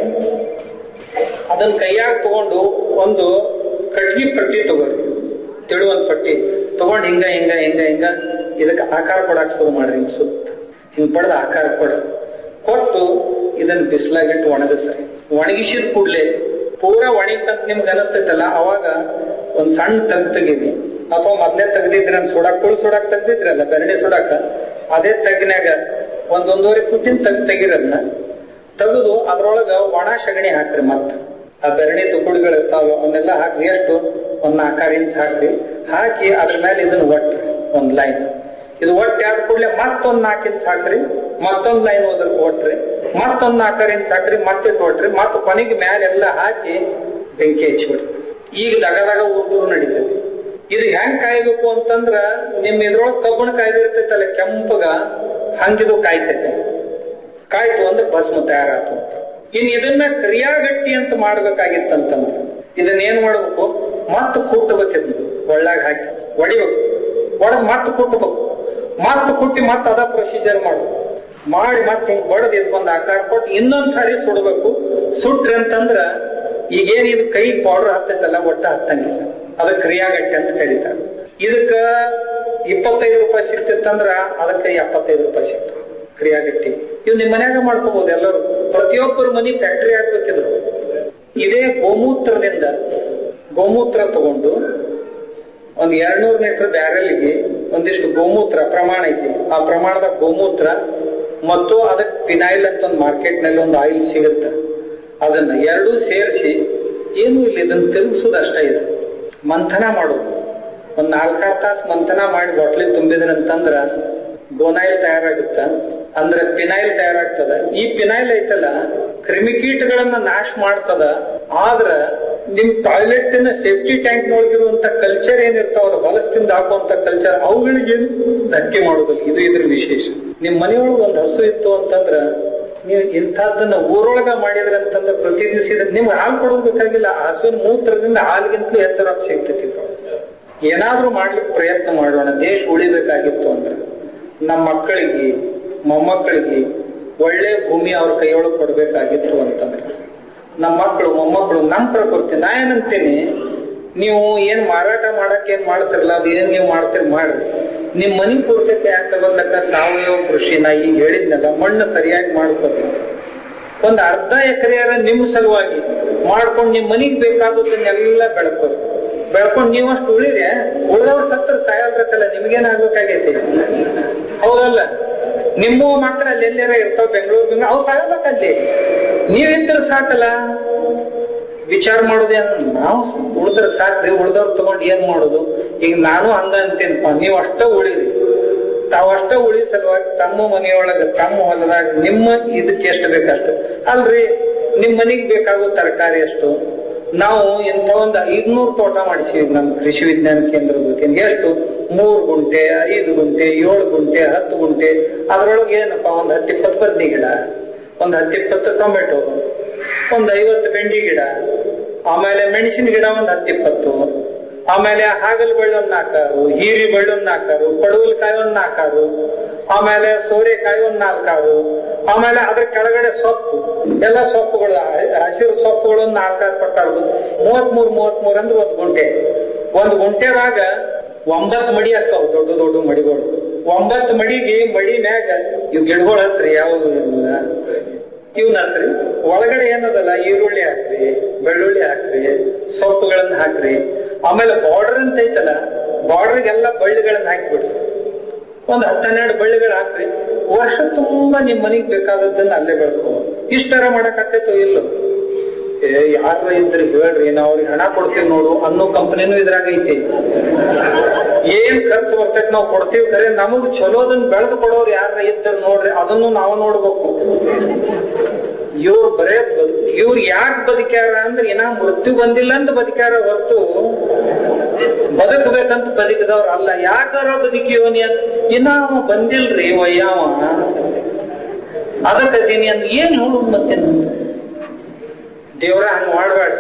ಅದನ್ನ ಕೈಯಾಗ ತಗೊಂಡು ಒಂದು ಕಟ್ಗಿ ಪಟ್ಟಿ ತಗೋರಿ ತಿಳುವಂತ ಪಟ್ಟಿ ತಗೊಂಡ್ ಹಿಂಗ ಹಿಂಗ ಹಿಂಗ ಹಿಂಗ ಇದಕ್ಕೆ ಆಕಾರ ಕೊಡಾಕ್ ಶುರು ಮಾಡ್ರಿ ಹಿಂಗ್ ಸುತ್ತ ಹಿಂಗ್ ಬಡ್ದ ಆಕಾರ ಕೊಡ ಕೊಟ್ಟು ಇದನ್ನ ಬಿಸಿಲಾಗಿಟ್ಟು ಒಣಗಿಸ್ರಿ ಒಣಗಿಸಿದ ಕೂಡ್ಲೆ ಪೂರಾ ಒಣಗಿತಂತ ನಿಮ್ಗೆ ಅನಿಸ್ತೈತಲ್ಲ ಅವಾಗ ಒಂದ್ ಸಣ್ಣ ತಗ್ ತೆಗೀರಿ ಅಥವಾ ಮೊದ್ಲೇ ತೆಗ್ದಿದ್ರಿ ಅಂತ ಸುಡಾಕ್ ಕುಳ್ ಸುಡಾಕ್ ತೆಗ್ದಿದ್ರಲ್ಲ ಬೆರಡಿ ಸುಡಾಕ ಅದೇ ತಗ್ನ್ಯಾಗ ಒಂದ್ ಒಂದೂವರೆ ಫುಟ್ಟಿನ ತಗ್ ತೆಗಿರದ್ನ ತೆಗೆದು ಅದ್ರೊಳಗ ಒಣ ಸಗಣಿ ಹಾಕ್ರಿ ಮತ್ತ ಆ ಬೆರಣಿ ತುಕುಡಿಗಳು ಇರ್ತಾವ ಅವನ್ನೆಲ್ಲ ಹಾಕಿ ಎಷ್ಟು ಒಂದ್ ನಾಲ್ಕಾರು ಇಂಚ್ ಹಾಕ್ರಿ ಹಾಕಿ ಅದ್ರ ಮೇಲೆ ಇದನ್ನ ಒಟ್ರಿ ಒಂದ್ ಲೈನ್ ಇದು ಒಟ್ಟಿ ಆದ ಕೂಡಲೇ ಮತ್ತೊಂದ್ ನಾಲ್ಕು ಇಂಚ್ ಹಾಕ್ರಿ ಮತ್ತೊಂದ್ ಲೈನ್ ಹೋದ್ರ ಒಟ್ರಿ ಮತ್ತೊಂದ್ ನಾಲ್ಕಾರು ಇಂಚ್ ಹಾಕ್ರಿ ಮತ್ತೆ ಕೊಟ್ರಿ ಮತ್ತ ಕೊನೆಗೆ ಮ್ಯಾಲೆಲ್ಲ ಹಾಕಿ ಬೆಂಕಿ ಹಚ್ಚಿಬಿಡ್ರಿ ಈಗ ದಗದಾಗ ಊರು ನಡೀತೈತಿ ಇದು ಹೆಂಗ್ ಕಾಯ್ಬೇಕು ಅಂತಂದ್ರ ನಿಮ್ ಇದ್ರೊಳಗ್ ಕಬ್ಬಣ ಕಾಯ್ದಿರ್ತೈತಲ್ಲ ಕೆಂಪಗ ಹಂಗಿದು ಕಾಯ್ತೈತೆ ಕಾಯ್ತು ಅಂದ್ರೆ ಭಸ್ಮ ತಯಾರಾತು ಇನ್ ಇದನ್ನ ಕ್ರಿಯಾಗಟ್ಟಿ ಅಂತ ಮಾಡ್ಬೇಕಾಗಿತ್ತಂತಂದ್ರೆ ಇದನ್ನ ಏನ್ ಮಾಡ್ಬೇಕು ಮತ್ತ ಕುಟ್ಟಬೇಕಿದ್ನು ಒಳ್ಳಾಗ ಹಾಕಿ ಹೊಡಿಬೇಕು ಒಡದ್ ಮತ್ತ ಕುಟ್ಟಬೇಕು ಮತ್ತ ಕುಟ್ಟಿ ಮತ್ತ ಅದ ಪ್ರೊಸೀಜರ್ ಮಾಡ್ಬೇಕು ಮಾಡಿ ಮತ್ತೆ ಹಿಂಗ್ ಬಡದ್ ಇದ್ ಬಂದ್ ಆಕಾರ ಕೊಟ್ಟು ಇನ್ನೊಂದ್ ಸಾರಿ ಸುಡ್ಬೇಕು ಸುಟ್ರಿ ಅಂತಂದ್ರ ಈಗೇನ್ ಇದು ಕೈ ಪೌಡರ್ ಹತ್ತೈತಲ್ಲ ಒಟ್ಟ ಹತ್ತಂಗಿಲ್ಲ ಅದ ಕ್ರಿಯಾಗಟ್ಟಿ ಅಂತ ಕರೀತಾರೆ ಇದಕ್ಕ ಇಪ್ಪತ್ತೈದು ರೂಪಾಯಿ ಸಿಕ್ತಿತ್ತಂದ್ರ ಅದಕ್ಕೆ ಎಪ್ಪತ್ತೈದು ರೂಪಾಯಿ ಸಿಕ್ತು ಕ್ರಿಯಾಗಟ್ಟಿ ಇವ್ ನಿಮ್ ಮನ್ಯಾಗ ಮಾಡ್ಕೋಬಹುದು ಎಲ್ಲರೂ ಪ್ರತಿಯೊಬ್ಬರ ಮನಿ ಫ್ಯಾಕ್ಟರಿ ಆಗ್ಬೇಕಿದ್ರು ಇದೇ ಗೋಮೂತ್ರದಿಂದ ಗೋಮೂತ್ರ ತಗೊಂಡು ಒಂದ್ ಎರಡ್ನೂರು ಲೀಟರ್ ಬ್ಯಾರಲ್ಗೆ ಒಂದಿಷ್ಟು ಗೋಮೂತ್ರ ಪ್ರಮಾಣ ಐತಿ ಆ ಪ್ರಮಾಣದ ಗೋಮೂತ್ರ ಮತ್ತು ಅದಕ್ಕೆ ಫಿನೈಲ್ ಅಂತ ಒಂದು ಮಾರ್ಕೆಟ್ ನಲ್ಲಿ ಒಂದು ಆಯಿಲ್ ಸಿಗುತ್ತೆ ಅದನ್ನ ಎರಡೂ ಸೇರಿಸಿ ಏನು ಇಲ್ಲ ಇದನ್ನ ತಿರುಗಿಸೋದು ಅಷ್ಟೇ ಇದೆ ಮಂಥನ ಮಾಡೋದು ಒಂದ್ ನಾಲ್ಕಾರು ತಾಸು ಮಂಥನ ಮಾಡಿ ಬಾಟ್ಲಿ ತುಂಬಿದ್ರಂತಂದ್ರ ಗೋನಾಯಿಲ್ ತಯಾರಾಗುತ್ತ ಅಂದ್ರೆ ಪಿನೈಲ್ ತಯಾರಾಗ್ತದ ಈ ಪಿನೈಲ್ ಐತಲ್ಲ ಕ್ರಿಮಿಕೀಟಗಳನ್ನ ನಾಶ ಮಾಡ್ತದ ಆದ್ರ ನಿಮ್ ಟಾಯ್ಲೆಟ್ ಸೇಫ್ಟಿ ಟ್ಯಾಂಕ್ ನೊಳಗಿರುವಂತ ಕಲ್ಚರ್ ಏನಿರ್ತಾವಲ್ಲ ಹೊಲಸದಿಂದ ಹಾಕುವಂತ ಕಲ್ಚರ್ ಅವುಗಳಿಗೆ ಧಕ್ಕೆ ಮಾಡೋದಿಲ್ಲ ಇದು ಇದ್ರ ವಿಶೇಷ ನಿಮ್ ಮನೆಯೊಳಗೆ ಒಂದ್ ಹಸು ಇತ್ತು ಅಂತಂದ್ರ ನೀವು ಇಂಥದ್ದನ್ನ ಊರೊಳಗ ಮಾಡಿದ್ರಿ ಅಂತಂದ್ರೆ ಪ್ರತಿ ದಿವಸ ಇದನ್ನ ನಿಮ್ಗೆ ಹಾಲು ಕೊಡೋದು ಬೇಕಾಗಿಲ್ಲ ಆ ಹಸುವಿನ ಮೂತ್ರದಿಂದ ಹಾಲಿಗಿಂತಲೂ ಹೆಚ್ಚರ ಸಿಗ್ತೈತಿ ಇದ್ರೊಳಗೆ. ಏನಾದ್ರೂ ಮಾಡ್ಲಿಕ್ಕೆ ಪ್ರಯತ್ನ ಮಾಡೋಣ ದೇಶ ಉಳಿಬೇಕಾಗಿತ್ತು ಅಂದ್ರೆ ನಮ್ಮ ಮಕ್ಕಳಿಗೆ ಮೊಮ್ಮಕ್ಕಳಿಗೆ ಒಳ್ಳೆ ಭೂಮಿ ಅವ್ರ ಕೈಯೊಳಗೆ ಕೊಡ್ಬೇಕಾಗಿತ್ತು ಅಂತಂದ್ರೆ ನಮ್ಮ ಮಕ್ಕಳು ಮೊಮ್ಮಕ್ಕಳು ನಮ್ಮ ಪ್ರಕೃತಿ ನಾ ಏನಂತೀನಿ ನೀವು ಏನ್ ಮಾರಾಟ ಮಾಡಕ್ ಏನ್ ಮಾಡ್ತಿರಲ್ಲ ಅದು ಏನ್ ನೀವು ಮಾಡ್ತೀರಿ ಮಾಡಿ ನಿಮ್ ಮನಿ ಪೂರ್ತಕ್ಕೆ ಯಾಕೆ ತಗೊಂಡಕ್ಕ ಸಾವಯವ ಕೃಷಿ ನಾ ಈಗ ಹೇಳಿದ್ನಲ್ಲ ಮಣ್ಣು ಸರಿಯಾಗಿ ಮಾಡ್ಕೋಬೇಕು ಒಂದ್ ಅರ್ಧ ಎಕರೆಯಾರ ನಿಮ್ ಸಲುವಾಗಿ ಮಾಡ್ಕೊಂಡು ನಿಮ್ ಮನಿಗ್ ಬೇಕಾದದನ್ನೆಲ್ಲ ಬೆಳ್ಕೋರಿ ಬೆಳ್ಕೊಂಡ್ ನೀವಷ್ಟು ಉಳಿದೆ ಉಳಿದವ್ರ ಸತ್ರ ಸಾಯಲ್ಬೇಕಲ್ಲ ನಿಮ್ಗೇನಾಗ್ಬೇಕಾಗೈತಿ ಹೌದಲ್ಲ ನಿಮ್ಮ ಮಾತ್ರ ಅಲ್ಲಿ ಎಲ್ಲಾರ ಇರ್ತಾವ ಬೆಂಗಳೂರು ಬೆಂಗಳೂರು ಅವು ಸಾಯಬೇಕಲ್ಲಿ ನೀವಿದ್ರೆ ಸಾಕಲ್ಲ ವಿಚಾರ ಮಾಡೋದೇನು ನಾವು ಉಳಿದ್ರೆ ಸಾಕ್ರಿ ಉಳಿದವ್ರು ತಗೊಂಡ್ ಏನ್ ಮಾಡೋದು ಈಗ ನಾನು ಹಂಗ ಅಂತೇನಪ್ಪ ನೀವ್ ಅಷ್ಟ ಉಳಿರಿ ತಾವ್ ಅಷ್ಟ ಉಳಿ ಸಲುವಾಗಿ ತಮ್ಮ ಮನೆಯೊಳಗ ತಮ್ಮ ಹೊಲದಾಗ ನಿಮ್ಮ ಇದಕ್ಕೆ ಎಷ್ಟು ಬೇಕಷ್ಟು ಅಲ್ರಿ ನಿಮ್ ಮನಿಗ್ ಬೇಕಾಗೋ ತರಕಾರಿ ಎಷ್ಟು ನಾವು ಇಂಥ ಒಂದ್ ಐದ್ನೂರು ತೋಟ ಮಾಡಿಸಿವಿ ನಮ್ ಕೃಷಿ ವಿಜ್ಞಾನ ಕೇಂದ್ರದ ಎಷ್ಟು ಮೂರ್ ಗುಂಟೆ ಐದು ಗುಂಟೆ ಏಳು ಗುಂಟೆ ಹತ್ತು ಗುಂಟೆ ಅದ್ರೊಳಗೆ ಏನಪ್ಪ ಒಂದ್ ಹತ್ತು ಇಪ್ಪತ್ತು ಬದ್ನಿ ಗಿಡ ಒಂದ್ ಹತ್ತು ಇಪ್ಪತ್ತು ಟೊಮೆಟೊ ಒಂದ್ ಐವತ್ತು ಬೆಂಡಿ ಗಿಡ ಆಮೇಲೆ ಮೆಣಸಿನ ಗಿಡ ಒಂದ್ ಹತ್ತಿಪ್ಪತ್ತು ಆಮೇಲೆ ಹಾಗಲ್ ಬಳ್ಳಿ ಒಂದ್ ನಾಲ್ಕಾರು ಹೀರಿ ಬಳ್ಳಿ ಒಂದ್ ನಾಲ್ಕಾರು ಪಡವಲಕಾಯಿ ಒಂದ್ ನಾಲ್ಕಾರು ಆಮೇಲೆ ಸೋರೆಕಾಯಿ ಒಂದ್ ನಾಲ್ಕಾರು ಆಮೇಲೆ ಅದ್ರ ಕೆಳಗಡೆ ಸೊಪ್ಪು ಎಲ್ಲ ಸೊಪ್ಪುಗಳು ಹ- ಹಸಿರು ಸೊಪ್ಪುಗಳು ಒಂದ್ ನಾಲ್ಕಾರು ಪಟ್ಟಾರು ಮೂವತ್ ಮೂರ್ ಮೂವತ್ ಮೂರ್ ಅಂದ್ರೆ ಒಂದ್ ಗುಂಟೆ ಒಂದ್ ಗುಂಟೆದಾಗ ಒಂಬತ್ತು ಮಡಿ ಆಗ್ತಾವ ದೊಡ್ಡ ದೊಡ್ಡ ಮಡಿಗಳು ಒಂಬತ್ತು ಮಡಿಗೆ ಮಡಿ ಮ್ಯಾಗ ಇವ್ ಗಿಡಗಳು ಹತ್ರಿ ಯಾವ ಇವ್ನ ಹತ್ರಿ ಒಳಗಡೆ ಏನದಲ್ಲ ಈರುಳ್ಳಿ ಹಾಕ್ರಿ ಬೆಳ್ಳುಳ್ಳಿ ಹಾಕ್ರಿ ಸೊಪ್ಪುಗಳನ್ನ ಹಾಕ್ರಿ ಆಮೇಲೆ ಬಾರ್ಡರ್ ಅಂತ ಐತಲ್ಲ ಬಾರ್ಡರ್ಗೆಲ್ಲ ಬಳ್ಳಿಗಳನ್ನ ಹಾಕ್ಬಿಡ್ರಿ ಒಂದ್ ಹತ್ತೆರಡು ಬಳ್ಳಿಗಳು ಹಾಕ್ರಿ ವರ್ಷ ತುಂಬಾ ನಿಮ್ ಮನಿಗ್ ಬೇಕಾದದ್ದನ್ನ ಅಲ್ಲೇ ಬೆಳ್ಕೊ ಇಷ್ಟರ ಮಾಡಕ್ ಆಗ್ತೈತೋ ಇಲ್ಲೋ ಏ ಯಾರ ಇದ್ರಿ ಹೇಳ್ರಿ ನಾವ್ ಅವ್ರಿಗೆ ಹಣ ಕೊಡ್ತೀವಿ ನೋಡು ಅನ್ನೋ ಕಂಪನಿನೂ ಇದ್ರಾಗ ಐತಿ ಏನ್ ಖರ್ಚು ಬರ್ತೈತಿ ನಾವು ಕೊಡ್ತೀವಿ ಖರೆ ನಮಗ್ ಚಲೋದನ್ನ ಬೆಳೆದು ಕೊಡೋರು ಯಾರ ಇದ್ದರು ನೋಡ್ರಿ ಅದನ್ನು ನಾವು ನೋಡ್ಬೇಕು ಇವ್ರು ಬರೇ ಇವ್ರು ಯಾಕೆ ಬದುಕ್ಯಾರ ಅಂದ್ರೆ ಇನ್ನ ಮೃತ್ಯು ಬಂದಿಲ್ಲ ಅಂತ ಬದುಕ್ಯಾರ ಹೊರತು ಬದುಕಬೇಕಂತ ಬದುಕಿದವ್ರ ಅಲ್ಲ ಯಾಕಾರ ಬದುಕಿಯವನಿ ಅಂತ ಇನ್ನ ಅವ ಬಂದಿಲ್ರಿ ವಯ್ಯಾವ ಅದಕ್ಕದೀನಿ ಅಂತ ಏನ್ ನೋಡುದು ಮತ್ತೆ ದೇವ್ರ ಹಂಗ ಮಾಡ್ಬೇಡ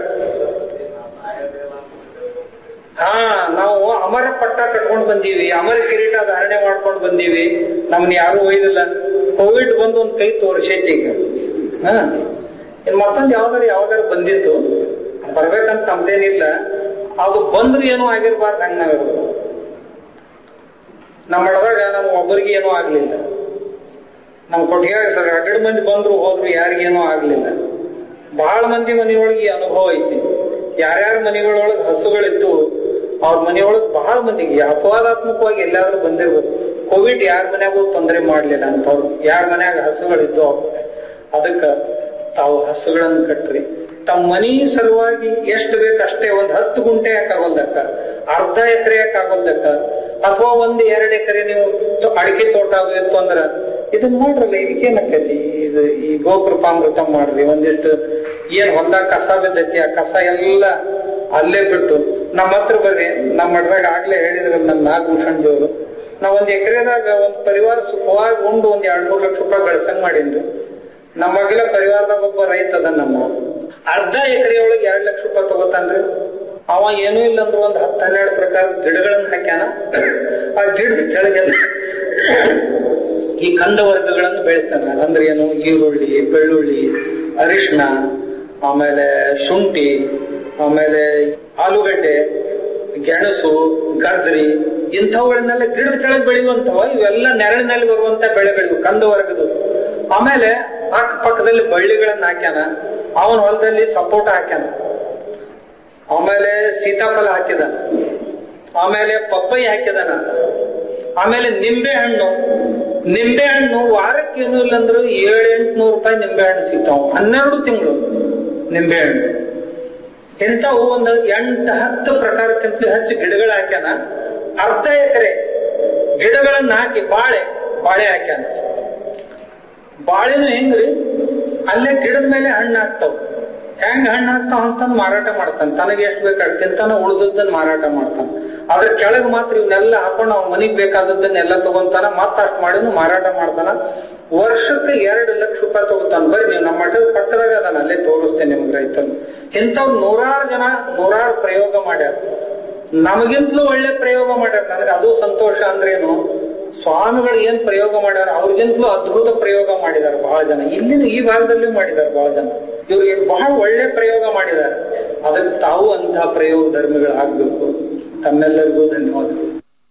ಹಾ ನಾವು ಅಮರ ಪಟ್ಟ ಕಟ್ಕೊಂಡ್ ಬಂದೀವಿ ಅಮರ ಕಿರೀಟ ಧಾರಣೆ ಮಾಡ್ಕೊಂಡ್ ಬಂದೀವಿ ನಮ್ನ ಯಾರು ಒಯ್ದಿಲ್ಲ ಕೋವಿಡ್ ಬಂದು ಒಂದ್ ಕೈ ತೋರಿಸೈತಿ ಈಗ ಹಾ ಇನ್ ಮತ್ತೊಂದ್ ಯಾವ್ದಾರು ಯಾವ್ದಾರು ಬಂದಿತ್ತು ಬರ್ಬೇಕಂತ ನಮ್ದೇನಿಲ್ಲ ಅದು ಬಂದ್ರೆ ಏನೂ ಆಗಿರ್ಬಾರ್ದು ಹಂಗ ನಾವಿರ್ಬೇಕು ನಮ್ಮ ಒಳಗ ನಮ್ ಒಬ್ಬರಿಗೆ ಏನೂ ಆಗ್ಲಿಲ್ಲ ನಮ್ ಕೊಟ್ಟಿಗೆ ಸರ್ ಎರಡು ಮಂದಿ ಬಂದ್ರು ಹೋದ್ರು ಯಾರಿಗೇನೂ ಆಗ್ಲಿಲ್ಲ ಬಹಳ ಮಂದಿ ಮನೆಯೊಳಗೆ ಈ ಅನುಭವ ಐತಿ ಯಾರ್ಯಾರ ಮನೆಗಳೊಳಗೆ ಹಸುಗಳಿತ್ತು ಅವ್ರ ಮನೆಯೊಳಗೆ ಬಹಳ ಮಂದಿಗೆ ಅಪವಾದಾತ್ಮಕವಾಗಿ ಎಲ್ಲಾದ್ರೂ ಬಂದಿರ್ಬೇಕು ಕೋವಿಡ್ ಯಾರ ಮನ್ಯಾಗೂ ತೊಂದರೆ ಮಾಡ್ಲಿಲ್ಲ ಅಂತವ್ರು ಯಾರ ಮನ್ಯಾಗ ಹಸುಗಳಿದ್ದು ಅದಕ್ಕ ತಾವು ಹಸುಗಳನ್ನ ಕಟ್ರಿ ತಮ್ಮ ಮನಿ ಸಲುವಾಗಿ ಎಷ್ಟು ಬೇಕಷ್ಟೇ ಒಂದ್ ಹತ್ತು ಗುಂಟೆ ಯಾಕಾಗೋಲ್ದಕ್ಕ ಅರ್ಧ ಎಕರೆ ಯಾಕಾಗೋಲ್ದಕ್ಕ ಅಥವಾ ಒಂದ್ ಎರಡ್ ಎಕರೆ ನೀವು ತೊ- ಅಡಿಕೆ ತೋಟ ಇತ್ತು ಅಂದ್ರ ಇದನ್ನ ಮಾಡ್ರಲ್ಲ ಇದಕ್ಕೇನಕ್ಕೈತಿ ಇದು ಈ ಗೋಕೃಪಾಮೃತ ಮಾಡ್ರಿ ಒಂದಿಷ್ಟು ಏನ್ ಹೊಲ್ದಾಗ ಕಸ ಬಿದ್ದೈತಿ ಆ ಕಸ ಎಲ್ಲ ಅಲ್ಲೇ ಬಿಟ್ಟು ನಮ್ಮ ಹತ್ರ ಬರ್ರಿ ನಮ್ಮ ಮಠದಾಗ ಆಗ್ಲೇ ಹೇಳಿದ್ರಲ್ಲ ನಮ್ಮ ನಾಗಭೂಷಣ್ ದೇವ್ರು ನಾವ್ ಒಂದ್ ಎಕರೆದಾಗ ಒಂದ್ ಪರಿವಾರ ಸುಖವಾಗಿ ಉಂಡು ಒಂದ್ ಎರಡ್ ಮೂರ್ ಲಕ್ಷ ರೂಪಾಯಿ ಗಳಿಸಂಗ್ ಮಾಡೀನ್ರಿ ನಮಗೆಲ್ಲ ಪರಿವಾರದಾಗ ಒಬ್ಬ ರೈತ ಅದ ನಮ್ಮ ಅರ್ಧ ಎಕರೆ ಒಳಗೆ ಎರಡ್ ಲಕ್ಷ ರೂಪಾಯಿ ತಗೋತಾನ್ರಿ ಅವ ಏನೂ ಇಲ್ಲ ಅಂದ್ರು ಒಂದ್ ಹತ್ತು ಹನ್ನೆರಡು ಪ್ರಕಾರ ಗಿಡಗಳನ್ನ ಹಾಕ್ಯಾನ ಆ ಗಿಡದ ಕೆಳಗೆಲ್ಲ ಈ ಕಂದ ವರ್ಗಗಳನ್ನು ಬೆಳಿತಾನ ಅಂದ್ರೆ ಏನು ಈರುಳ್ಳಿ ಬೆಳ್ಳುಳ್ಳಿ ಅರಿಶಿನ ಆಮೇಲೆ ಶುಂಠಿ ಆಮೇಲೆ ಆಲೂಗಡ್ಡೆ ಗೆಣಸು ಗಜ್ರಿ ಇಂಥವುಗಳನ್ನೆಲ್ಲ ಗಿಡದ ಕೆಳಗೆ ಬೆಳೆಯುವಂತವ ಇವೆಲ್ಲ ನೆರಳಿನಲ್ಲಿ ಬರುವಂತ ಬೆಳೆಗಳು ಕಂದ ವರ್ಗದು ಆಮೇಲೆ ಅಕ್ಕ ಪಕ್ಕದಲ್ಲಿ ಬಳ್ಳಿಗಳನ್ನ ಹಾಕ್ಯಾನ ಅವನ ಹೊಲದಲ್ಲಿ ಸಪೋಟ ಹಾಕ್ಯಾನ ಆಮೇಲೆ ಸೀತಾಫಲ ಹಾಕಿದಾನ ಆಮೇಲೆ ಪಪ್ಪೈ ಹಾಕಿದಾನ ಆಮೇಲೆ ನಿಂಬೆ ಹಣ್ಣು ನಿಂಬೆ ಹಣ್ಣು ವಾರಕ್ಕೆ ಏನು ಇಲ್ಲ ಅಂದ್ರು ಏಳು ಎಂಟ್ನೂರು ರೂಪಾಯಿ ನಿಂಬೆ ಹಣ್ಣು ಸಿಗ್ತಾವ ಹನ್ನೆರಡು ತಿಂಗಳು ನಿಂಬೆ ಹಣ್ಣು ಇಂಥವು ಒಂದು ಎಂಟು ಹತ್ತು ಪ್ರಕಾರಕ್ಕಿಂತ ಹೆಚ್ಚು ಗಿಡಗಳು ಹಾಕ್ಯಾನ ಅರ್ಧ ಎಕರೆ ಗಿಡಗಳನ್ನ ಹಾಕಿ ಬಾಳೆ ಬಾಳೆ ಹಾಕ್ಯಾನ ಬಾಳೆನು ಹೆಂಗ್ರಿ ಅಲ್ಲೇ ಗಿಡದ ಮೇಲೆ ಹಣ್ಣು ಹಾಕ್ತಾವ ಹೆಂಗ್ ಹಣ್ಣು ಹಾಕ್ತಾವ ಅಂತಂದ್ ಮಾರಾಟ ಮಾಡ್ತಾನ ತನಗೆ ಎಷ್ಟು ಬೇಕಾದ್ ತಿಂತಾನ ಉಳಿದದ್ದನ್ನ ಮಾರಾಟ ಮಾಡ್ತಾನ ಅದ್ರ ಕೆಳಗ್ ಮಾತ್ರ ಇವನ್ನೆಲ್ಲ ಹಾಕೊಂಡು ಅವ್ನ ಮನಿಗ್ ಬೇಕಾದದ್ದನ್ನೆಲ್ಲ ತಗೊಂತಾನ ಮತ್ತ ಅಷ್ಟ್ ಮಾಡಿನು ಮಾರಾಟ ಮಾಡ್ತಾನ ವರ್ಷಕ್ಕೆ ಎರಡು ಲಕ್ಷ ರೂಪಾಯಿ ತಗೋತಾನ ಬರ್ರಿ ನೀವು ನಮ್ಮ ಮಠದ ಪಕ್ಕದಾಗ ಅದನ್ನ ಅಲ್ಲೇ ತೋರಿಸ್ತೇನೆ ನಿಮ್ಗೆ ರೈತರು ಇಂಥವ್ ನೂರಾರು ಜನ ನೂರಾರು ಪ್ರಯೋಗ ಮಾಡ್ಯಾರ ನಮಗಿಂತಲೂ ಒಳ್ಳೆ ಪ್ರಯೋಗ ಮಾಡ್ಯಾರ ನನಗೆ ಅದು ಸಂತೋಷ ಅಂದ್ರೇನು ಸ್ವಾಮಿಗಳು ಏನ್ ಪ್ರಯೋಗ ಮಾಡ್ಯಾರ ಅವ್ರಿಗಿಂತಲೂ ಅದ್ಭುತ ಪ್ರಯೋಗ ಮಾಡಿದ್ದಾರೆ ಬಹಳ ಜನ ಇಲ್ಲಿನ ಈ ಭಾಗದಲ್ಲೂ ಮಾಡಿದ್ದಾರೆ ಬಹಳ ಜನ ಇವ್ರಿಗೆ ಬಹಳ ಒಳ್ಳೆ ಪ್ರಯೋಗ ಮಾಡಿದ್ದಾರೆ ಅದಕ್ಕೆ ತಾವು ಅಂತಹ ಪ್ರಯೋಗ ಧರ್ಮಿಗಳಾಗಬೇಕು ತಮ್ಮೆಲ್ಲರಿಗೂ ಧನ್ಯವಾದಗಳು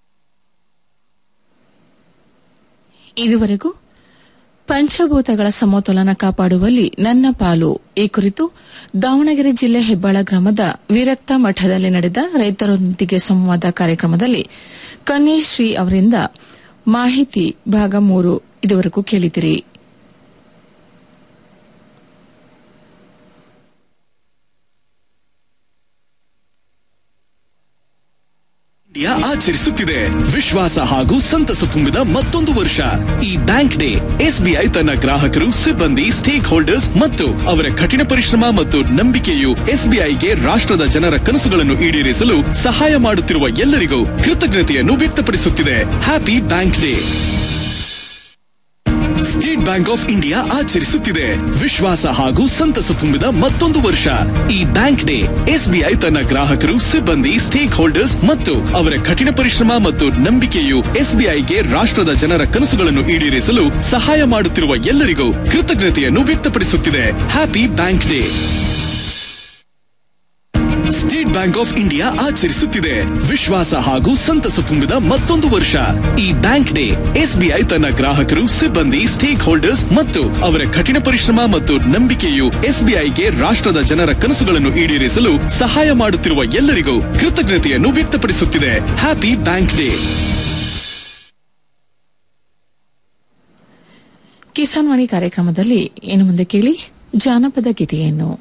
ಇದುವರೆಗೂ ಪಂಚಭೂತಗಳ ಸಮತೋಲನ ಕಾಪಾಡುವಲ್ಲಿ ನನ್ನ ಪಾಲು ಈ ಕುರಿತು ದಾವಣಗೆರೆ ಜಿಲ್ಲೆ ಹೆಬ್ಬಾಳ ಗ್ರಾಮದ ವಿರಕ್ತ ಮಠದಲ್ಲಿ ನಡೆದ ರೈತರೊಂದಿಗೆ ಸಂವಾದ ಕಾರ್ಯಕ್ರಮದಲ್ಲಿ ಕನ್ಯಶ್ರೀ ಅವರಿಂದ ಮಾಹಿತಿ ಭಾಗ ಮೂರು ಇದುವರೆಗೂ ಕೇಳಿದಿರಿ ಇಂಡಿಯಾ ಆಚರಿಸುತ್ತಿದೆ ವಿಶ್ವಾಸ ಹಾಗೂ ಸಂತಸ ತುಂಬಿದ ಮತ್ತೊಂದು ವರ್ಷ ಈ ಬ್ಯಾಂಕ್ ಡೇ ಎಸ್ಬಿಐ ತನ್ನ ಗ್ರಾಹಕರು ಸಿಬ್ಬಂದಿ ಸ್ಟೇಕ್ ಹೋಲ್ಡರ್ಸ್ ಮತ್ತು ಅವರ ಕಠಿಣ ಪರಿಶ್ರಮ ಮತ್ತು ನಂಬಿಕೆಯು ಎಸ್ಬಿಐಗೆ ರಾಷ್ಟ್ರದ ಜನರ ಕನಸುಗಳನ್ನು ಈಡೇರಿಸಲು ಸಹಾಯ ಮಾಡುತ್ತಿರುವ ಎಲ್ಲರಿಗೂ ಕೃತಜ್ಞತೆಯನ್ನು ವ್ಯಕ್ತಪಡಿಸುತ್ತಿದೆ happy bank day state bank of India ಆಚರಿಸುತ್ತಿದೆ ವಿಶ್ವಾಸ ಹಾಗೂ ಸಂತಸ ತುಂಬಿದ ಮತ್ತೊಂದು ವರ್ಷ ಈ ಬ್ಯಾಂಕ್ ಡೇ ಎಸ್ಬಿಐ ತನ್ನ ಗ್ರಾಹಕರು ಸಿಬ್ಬಂದಿ ಸ್ಟೇಕ್ ಹೋಲ್ಡರ್ಸ್ ಮತ್ತು ಅವರ ಕಠಿಣ ಪರಿಶ್ರಮ ಮತ್ತು ನಂಬಿಕೆಯು ಎಸ್ಬಿಐಗೆ ರಾಷ್ಟ್ರದ ಜನರ ಕನಸುಗಳನ್ನು ಈಡೇರಿಸಲು ಸಹಾಯ ಮಾಡುತ್ತಿರುವ ಎಲ್ಲರಿಗೂ ಕೃತಜ್ಞತೆಯನ್ನು ವ್ಯಕ್ತಪಡಿಸುತ್ತಿದೆ happy bank day state bank of India ಆಚರಿಸುತ್ತಿದೆ ವಿಶ್ವಾಸ ಹಾಗೂ ಸಂತಸ ತುಂಬಿದ ಮತ್ತೊಂದು ವರ್ಷ ಈ ಬ್ಯಾಂಕ್ ಡೇ ಎಸ್ಬಿಐ ತನ್ನ ಗ್ರಾಹಕರು ಸಿಬ್ಬಂದಿ ಸ್ಟೇಕ್ ಹೋಲ್ಡರ್ಸ್ ಮತ್ತು ಅವರ ಕಠಿಣ ಪರಿಶ್ರಮ ಮತ್ತು ನಂಬಿಕೆಯು ಎಸ್ಬಿಐಗೆ ರಾಷ್ಟ್ರದ ಜನರ ಕನಸುಗಳನ್ನು ಈಡೇರಿಸಲು ಸಹಾಯ ಮಾಡುತ್ತಿರುವ ಎಲ್ಲರಿಗೂ ಕೃತಜ್ಞತೆಯನ್ನು ವ್ಯಕ್ತಪಡಿಸುತ್ತಿದೆ happy bank day Kisan Vani ಕಾರ್ಯಕ್ರಮದಲ್ಲಿ ಇನ್ನು ಮುಂದೆ ಕೇಳಿ ಜಾನಪದ ಗೀತೆಯನ್ನು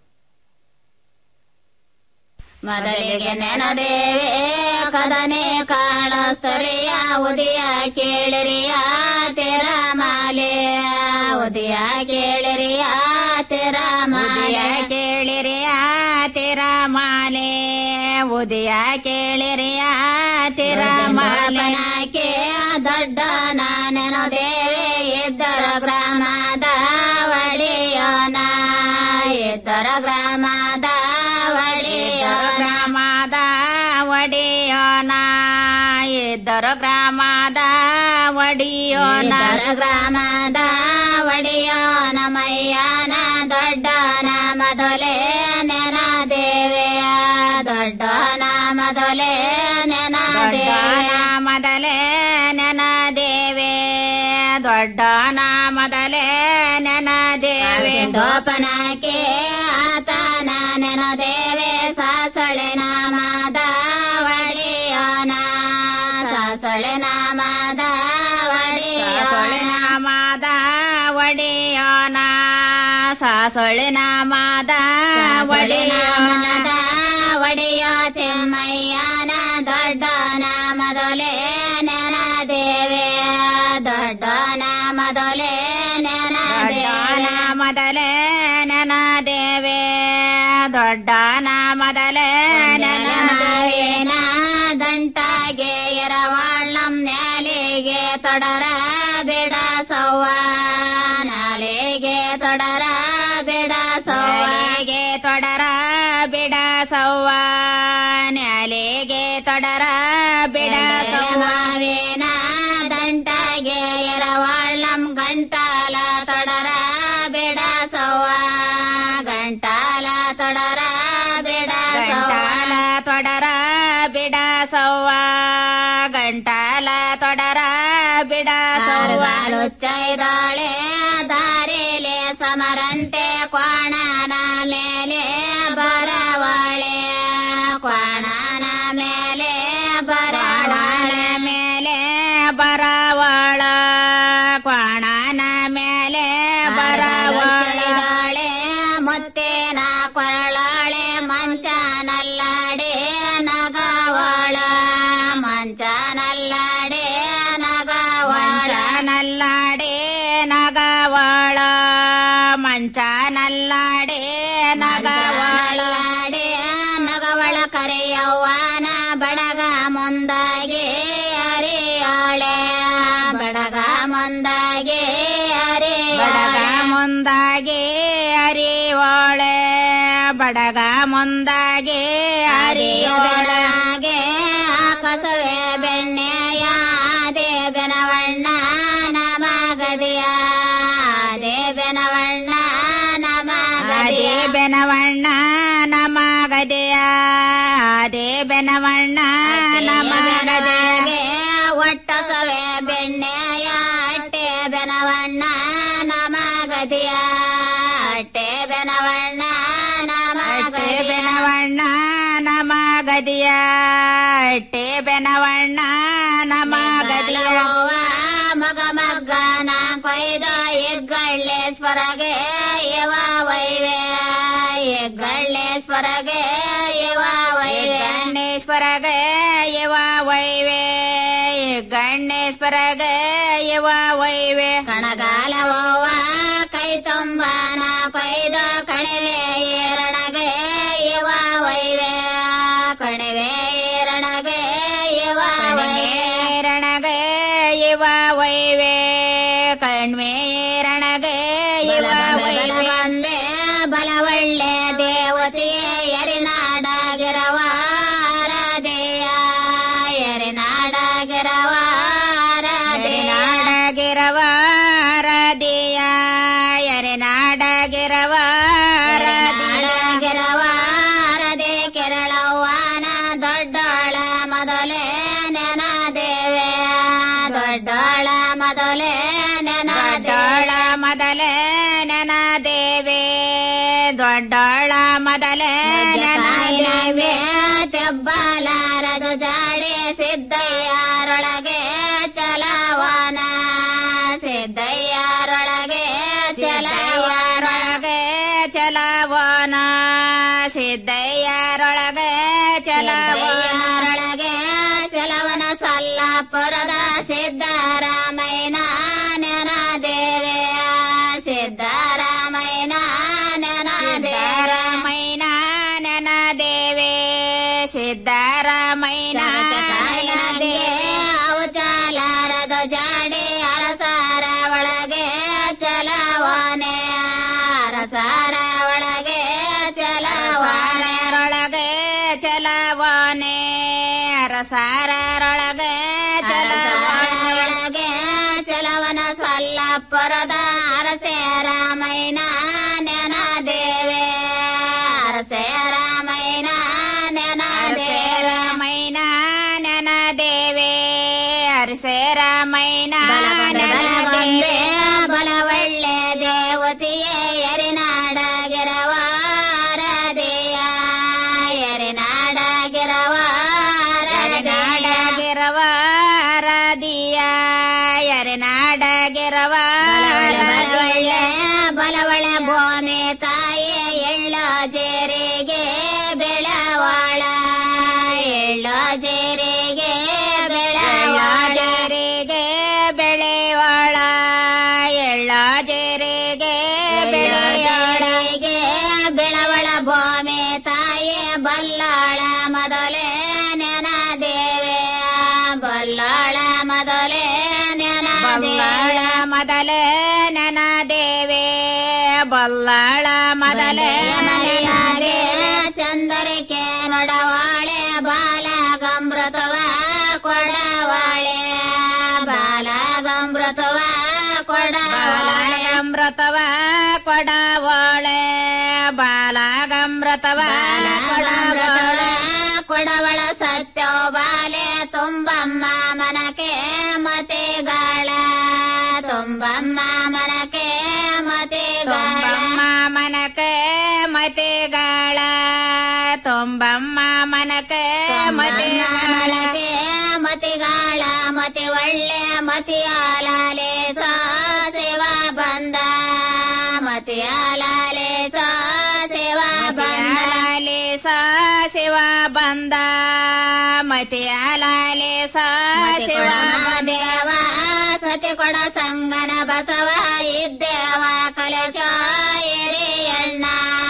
ಮೊದಲಿಗೆ ನೆನದೇವೆ ಕದನೆ ಕಾಳಸ್ತರಿಯ ಉದಯ ಕೇಳಿರಿಯ ತೆರ ಮಾಲೆ ಉದಯ ಕೇಳಿರಿಯ ತೆರ ಮಾಲೆ ಕೇಳಿರಿಯ ತೆರ ಮಾಲೆ ಉದಯ ಕೇಳಿರಿಯ ತೆರ ಮಾಲನಕ್ಕೆ ದೊಡ್ಡ ನಾನೆನು ದೇವೆ ಇದ್ದರ ಗ್ರಾಮದ ಒಡೆಯೋನ ಇದ್ದರ ಗ್ರಾಮದ ಗ್ರಾಮದ ಒಡೆಯೋನ ಇದ್ದರ ಗ್ರಾಮದ ಒಡೆಯೋನ ಗ್ರಾಮದ ಒಡೆಯೋನ ಮಯ್ಯನ ದೊಡ್ಡನ ಮೊದಲೇ ನೆನ ದೇವೆಯ ದೊಡ್ಡನ ಮೊದಲೇ ನೆನ ದೇವ ಮೊದಲೇ ನೆನ ದೇವೆ ದೊಡ್ಡನ ಮೊದಲೇ ನೆನ ದೇವೆ ದೋಪನಕ್ಕೆ ಆತನ ನೆನ ದೇವೆ ಸಾಸಳೆ ನಾಮದ ಒಡೆಯೋನ ಸಾಸಳೆ ನಾಮದ ಒಡೆಯೋಣ ನಾಮದ ಒಡೆಯೋನ ಸಾಸಳೆ ನಾಮದ ಒಡೆಯೋನದ ಒಡೆಯೋ ಚೆಮ್ಮಯ್ಯನ ದೊಡ್ಡನ ಮೊದಲೇ ನೆನ ದೇವೆ ದೊಡ್ಡನ ಮೊದಲೇ ನೆನ ದೇವ ಮೊದಲೇ ನೆನ ದೇವೆ ದೊಡ್ಡನ ಮೊದಲೇ ನೆನವೇನ ಗಂಟಾಗೆ ಎರವಾಳಂ ನ್ಯಾಲಿಗೆ ತೊಡರ ಬಿಡ ಸವ್ವ ನಾಲಿಗೆ ತೊಡರ ಬಿಡ ಸವ್ವಗೆ ತೊಡರ ಬಿಡ ಸವ್ವ ನ್ಯಾಲಿಗೆ ತೊಡರ ಬಿಡ ಸವ್ವೇನ ದಂಟಾಗೆ ಎರವಾಳಂ ಗಂಟಾಲ ತೊಡರ ಬಿಡ ಸವ್ವ ಗಂಟಾಲ ತೊಡರ ಬಿಡ ಗಂಟಾಲ ತೊಡರ ಬಿಡ ಸವ್ವ ಗಂಟಾಲ ತೊಡರ ಬಿಡ ಸವ್ವ ಚೈದಾಳೆ ದಾರಿಲೆ ಸಮರಂತೆ ಕ್ವಾಣನ ಮೇಲೆ ಬರವಳೆ ಕ್ವಾಣನ ಮೇಲೆ ಬರವಳ ಮೇಲೆ ಬರವಳ ಕ್ವಾಣನ ಮೇಲೆ ಬರವಳೆ ಮುತ್ತೇನ ಕೊರಳಾಳೆ ಮಂಚನಲ್ಲಾಡೆ ನಗವಳ ಮಂಚನಲ್ಲಾಡೆ ನಗವಳ ನಲ್ಲಾಡೆ ನಗವಳ ಮಂಚನಲ್ಲಾಡೆ ನಗವಳಾಡೆ ನಗವಳ ಕರೆಯವ್ವನ ಬಡಗ ಮುಂದಾಗೆ ಅರಿಯೋಳೆ ಬಡಗ ಮುಂದಾಗೆ ಅರಿ ಬಡಗ ಮುಂದಾಗೆ ಅರಿಯೋಳೆ ಬಡಗ ಮುಂದಾಗೆ ಅರಿಯೋಳಗೆ ಕಸವೆ ಬೆಣ್ಣೆಯ ದೇವನವ ಬೆನವಣ್ಣ ನಮಗದಿಯ ಅದೇ ಬೆನವಣ್ಣ ನಮಗದೆಯ ಅದೇ ಬೆನವಣ್ಣ ನಮಗದೆಯ ಒಟ್ಟಸವೆ ಬೆಣ್ಣೆಯ ಅಟ್ಟೆ ಬೆನವಣ್ಣ ನಮಗದಿಯ ಅಟ್ಟೆ ಬೆನವಣ್ಣ ಅಟ್ಟೆ ನಮಗದಿಯ ಬೆನವಣ್ಣ ನಮಗದಿಯ ಅಟ್ಟೆ ಬೆನವಣ್ಣ ನಮಗದಿಯ ಗದಿಯವ್ವ ಮಗ ಮಗ್ಗನ ಕೊಯ್ದ ಹೆಗ್ಗಳ್ಳೇಶ್ವರಗೆ ಇವ ವೈವೆ ಹೆಗ್ಗಳ್ಳೇಶ್ವರಗೆ ಇವ ವೈವೆ ಗಣೇಶ್ವರಗೆ ಇವ ವೈವೆ ಗಣೇಶ್ವರಗೆ ಇವ ವೈವೆ ಕಣಗಾಲವ್ವ ಕೈ ತುಂಬನ ಕೊಯ್ದ ಕಣಿವೆ ಏರಣಗೆ ಇವ ವೈವೆ ಕಣಿವೆ ಏರಣಗೆ ಇವ ವೈವೆ ರಣಗೆ ಇವ ವೈವೆ ಕಣ್ಮೆ ರಣಗೆ ಇವ ವೈವೆ ಬಲವಂಬೆ ಬಲವಳ್ಳೆ ದೇವತೆಯೇ ಎರಿನಾಡಾಗಿರವ ರಾಧೆಯ ಎರಿನಾಡಾಗಿರವ ರಾಧೆಯ ನಾಡಗಿರವ ರದಿಯ ಎರೆ ನಾಡಗಿರವ ನಾಡಾಗಿರವ ರದೆ ಕೆರಳವ್ವನ ದೊಡ್ಡೋಳ ಮೊದಲೇ ನೆನ ದೇವೆ ದೊಡ್ಡೋಳ ಮೊದಲೇ ನೆನ ದೊಡ್ಡೋಳ ಮೊದಲೇ ನೆನ ದೇವೆ ದೊಡ್ಡೋಳ ಮೊದಲೇ ನೆನ ದೇವೆ ತೆಬ್ಬಲಾರದು ಜಾಡಿ ಸಿದ್ದಯ್ಯಾರೊಳಗೆ ಚಲವನ ಸಿದ್ದಯ್ಯಾರೊಳಗೆ ಚಲವನೊಳಗೆ ಚಲವನ ಸಿದ್ದಯ್ಯರೊಳಗೆ ಚಲವನ ಚಲವನೊಳಗೆ ಚಲವನ ಸಲ್ಲಪುರದ ಸಿದ್ದರಾಮಯ್ಯನ ನೆನ ದೇವೆ ಸಿದ್ದರಾಮಯ್ಯನ ನೆನ ದೇವ ಸಿದ್ದರಾಮಯ್ಯನ ನೆನ ದೇವೆ ಸಿದ್ದರಾಮಯ್ಯನ ನೆನ ದೇವೆ ಔಚಾಲಾರದ ಜಾಡಿ ಅರಸಾರ ಒಳಗೆ ಚಲವನೆ ಅರಸಾರ ಒಳಗೆ ಚಲವನೆ ರೊಳಗೆ ಚಲವನೆ ಅರಸಾರರೊಳಗೆ ಚಲವನೆ ಒಳಗೆ ಚಲವನ ಸಲ್ಲಪುರದ ಅರಸೆ ರಾಮಯ್ಯನ ನೆನ ದೇವೆ ಅರಸೆ ರಾಮಯ್ಯನ ನೆನ ದೇವೆ ರಾಮಯ್ಯನ ನೆನ ದೇವೆ ಅರಸೆ ರಾಮಯ್ಯನ ನೆನ ಬಲಗೊಂಬೆ ದೇವೆ ಬಲವಳ್ಳೆ ದೇವತೆಯೇ ಎರಿನಾಡಗಿರವ ರಾಧೆಯ ಎರಿನಾಡಗಿರವ ರಾಧೆಯ ನಾಡಗಿರವ ರದಿಯ ಎರೆ ನಾಡಗಿರವ ಬಲವಳ್ಳೆ ಬಲವಳೆ ಭೂಮಿ ತಾಯಿ ಎಳ್ಳ ಜೇರಿಗೆ ಬೆಳವಾಳ ಎಳ್ಳ ಜೇರಿಗೆ ಬೆಳವಾಳ ಜರಿಗೆ ಬೆಳೆವಾಳ ಎಳ್ಳ ಜರಿಗೆ ಬೆಳೆಯಾಳ ಬೆಳೆಯಾಳಿಗೆ ಬೆಳವಳ ಭೂಮಿ ತಾಯಿ ಬಲ್ಲಾಳ ಮೊದಲೇ ನೆನ ದೇವೆ ಬಲ್ಲಾಳ ಮೊದಲೇ ನೆನ ಬಲ್ಲಾಳ ಮೊದಲೇ ನೆನ ದೇವೆ ಬಲ್ಲಾಳ ಮೊದಲೇ ಮರೆಯಾದೆ ಚಂದರಿಕೆ ನೊಡವಾಳೆ ಬಾಲ ಗಂಬೃತವ ಕೊಡವಾಳೆ ಬಾಲ ಗಂಬೃತವ ಕೊಡವಾಳೆ ಬಾಲಾಗಮೃತವ ಕೊಡವಾಳೆ ಬಾಲಾಗಮೃತವ ಕೊಡವಳ ಕೊಡವಳ ಸತ್ಯೋ ಬಾಲೆ ತುಂಬಮ್ಮ ಮನಕೆ ಮತಿಗಾಳ ತುಂಬಮ್ಮ ಮನಕೆ ಮತಿಗಾಳ ತುಂಬಮ್ಮ ಮನಕೆ ಮತಿಗಾಳ ತುಂಬಮ್ಮ ಮನಕೆ ಮತಿಗಾಳ ಮತಿಗಾಳಗೆ ಮತಿಗಾಳ ಮತಿ ಒಳ್ಳೆ ಮತಿಯಾಲಾಲೆ ಸಾ ಶಿವ ಬಂದ ಮತಿಯಾಲಾಲೆ ಸಾ ಶಿವ ಬಂದ ಮತಿಯಾಲಾಲೆ ಸಾ ಶಿವ ಬಂದ ಮತಿಯಾಲಾಲೆ ಸಾ ಶಿವ ದೇವ ಸತಿ ಕೊಡ ಸಂಗನ ಬಸವ ಇದ್ದೇವ ಕಲಶ ಎರಿ ಅಣ್ಣ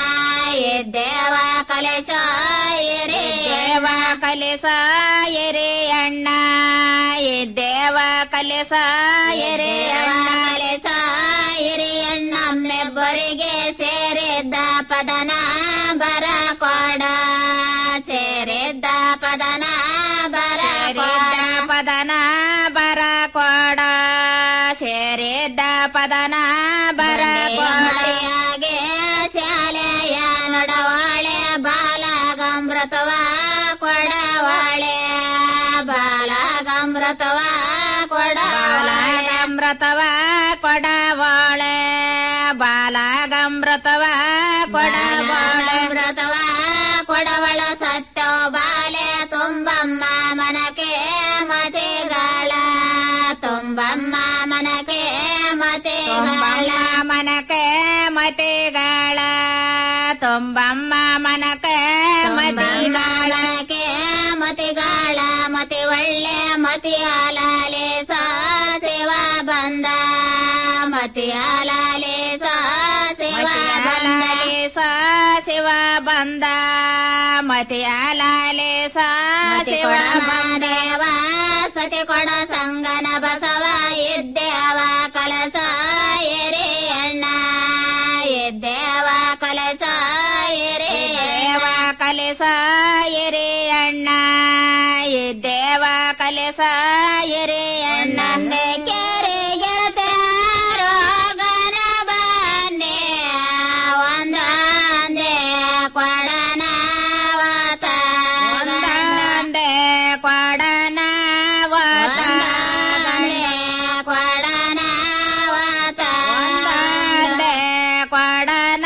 ಇದ್ದೇವ ಕಲಶ ಎರಿ ದೇವ ಕಲಿಸ ಎರೆ ಅಣ್ಣ ಎದ್ದೇವ ಕಲಿಸ ಎರೆ ಅಣ್ಣ ಕಲಶ ಎರಿ ಅಣ್ಣಮ್ಮೆಬ್ಬರಿಗೆ ಸೇರಿದ್ದ ಪದನ ಬರ ಕೊಡ ಸೇರಿದ್ದ ಪದನ ಬರ ಸೇರಿದ್ದ ಕೊಡ ಪದನ ಬರ ಕೊಡ ಸೇರಿದ್ದ ಪದನ ಬರ ಕೊಡ ಅಮೃತವ ಬಾಲಾಗಮೃತವ ಕೊಡವಾಳೆ ಬಾಲಾಗಮೃತವ ಕೊಡವಾಳೆ ಅಮೃತವ ಕೊಡವಳ ಸತ್ತೋ ಬಾಲೆ ತುಂಬಮ್ಮ ಮನಕೆ ಮತಿಗಳ ತುಂಬಮ್ಮ ಮನಕೆ ಮತಿಗಳ ಮನಕೆ ಮತಿಗಳ ತುಂಬಮ್ಮ ಮನಕೆ ಮತಿಗಳ ಮತಿಗಳಕ್ಕೆ ಮತಿಗಳ ಮತಿ ಒಳ್ಳೆ ಮತಿಯಾಲಾಲೆ ಸೇವ ಬಂದ ಮತಿಯಾಲಾಲೆ ಸೇವ ಬಂದ ಶಿವ ಬಂದ ಮತಿಯಾಲಾಲೆ ಮತಿ ಶಿವ ಕೊಡ ಬಂದ ದೇವ ಸತಿ ಕೊಡ ಸಂಗನ ಬಸವ ಎದ್ದೇವ ಕಲಸ ಎರೆ ಅಣ್ಣ ಎದ್ದೇವ ಕಲಸ ಎರೆ ದೇವ ಕಲಸ ಎರೆ ಅಣ್ಣ ಈ ದೇವ ಕಲಸ ಎರೆ ಅಣ್ಣ ನಂದೆ ಕೆರೆ ಗೆಳತಾರೋ ಗನ ಬನ್ನೆ ಒಂದೊಂದೇ ಕೊಡನ ಒಂದೊಂದೇ ಕೊಡನ ಕೊಡನ ಒಂದೊಂದೇ ಕೊಡನ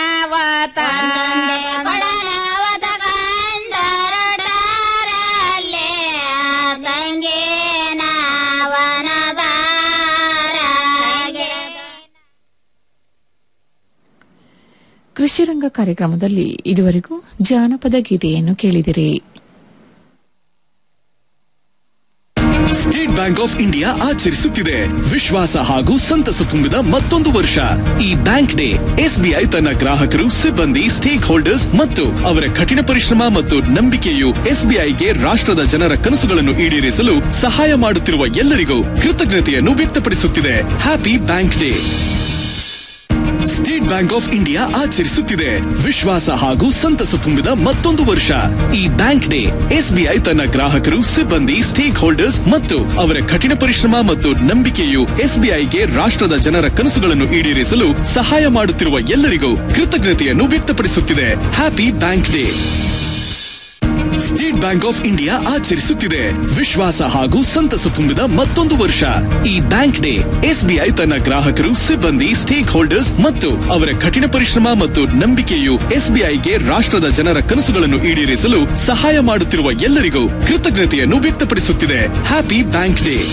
ಕೊಡನವತ ಕಂಡರಟಾರಲ್ಲೇ ತಂಗೇನ ವನದಾರ ಕೃಷಿರಂಗ ಕಾರ್ಯಕ್ರಮದಲ್ಲಿ ಇದುವರೆಗೂ ಜಾನಪದ ಗೀತೆಯನ್ನು ಕೇಳಿದಿರಿ ಸ್ಟೇಟ್ ಬ್ಯಾಂಕ್ ಆಫ್ ಇಂಡಿಯಾ ಆಚರಿಸುತ್ತಿದೆ ವಿಶ್ವಾಸ ಹಾಗೂ ಸಂತಸ ತುಂಬಿದ ಮತ್ತೊಂದು ವರ್ಷ ಈ ಬ್ಯಾಂಕ್ ಡೇ ಎಸ್ಬಿಐ ತನ್ನ ಗ್ರಾಹಕರು ಸಿಬ್ಬಂದಿ ಸ್ಟೇಕ್ ಹೋಲ್ಡರ್ಸ್ ಮತ್ತು ಅವರ ಕಠಿಣ ಪರಿಶ್ರಮ ಮತ್ತು ನಂಬಿಕೆಯು ಎಸ್ಬಿಐಗೆ ರಾಷ್ಟ್ರದ ಜನರ ಕನಸುಗಳನ್ನು ಈಡೇರಿಸಲು ಸಹಾಯ ಮಾಡುತ್ತಿರುವ ಎಲ್ಲರಿಗೂ ಕೃತಜ್ಞತೆಯನ್ನು ವ್ಯಕ್ತಪಡಿಸುತ್ತಿದೆ happy bank day state bank of India ಆಚರಿಸುತ್ತಿದೆ ವಿಶ್ವಾಸ ಹಾಗೂ ಸಂತಸ ತುಂಬಿದ ಮತ್ತೊಂದು ವರ್ಷ ಈ ಬ್ಯಾಂಕ್ ಡೇ ಎಸ್ಬಿಐ ತನ್ನ ಗ್ರಾಹಕರು ಸಿಬ್ಬಂದಿ ಸ್ಟೇಕ್ ಹೋಲ್ಡರ್ಸ್ ಮತ್ತು ಅವರ ಕಠಿಣ ಪರಿಶ್ರಮ ಮತ್ತು ನಂಬಿಕೆಯು ಎಸ್ಬಿಐಗೆ ರಾಷ್ಟ್ರದ ಜನರ ಕನಸುಗಳನ್ನು ಈಡೇರಿಸಲು ಸಹಾಯ ಮಾಡುತ್ತಿರುವ ಎಲ್ಲರಿಗೂ ಕೃತಜ್ಞತೆಯನ್ನು ವ್ಯಕ್ತಪಡಿಸುತ್ತಿದೆ happy bank day state bank of India ಆಚರಿಸುತ್ತಿದೆ ವಿಶ್ವಾಸ ಹಾಗೂ ಸಂತಸ ತುಂಬಿದ ಮತ್ತೊಂದು ವರ್ಷ ಈ ಬ್ಯಾಂಕ್ ಡೇ ಎಸ್ಬಿಐ ತನ್ನ ಗ್ರಾಹಕರು ಸಿಬ್ಬಂದಿ ಸ್ಟೇಕ್ ಹೋಲ್ಡರ್ಸ್ ಮತ್ತು ಅವರ ಕಠಿಣ ಪರಿಶ್ರಮ ಮತ್ತು ನಂಬಿಕೆಯು ಎಸ್ಬಿಐಗೆ ರಾಷ್ಟ್ರದ ಜನರ ಕನಸುಗಳನ್ನು ಈಡೇರಿಸಲು ಸಹಾಯ ಮಾಡುತ್ತಿರುವ ಎಲ್ಲರಿಗೂ ಕೃತಜ್ಞತೆಯನ್ನು ವ್ಯಕ್ತಪಡಿಸುತ್ತಿದೆ ಹ್ಯಾಪಿ ಬ್ಯಾಂಕ್ ಡೇ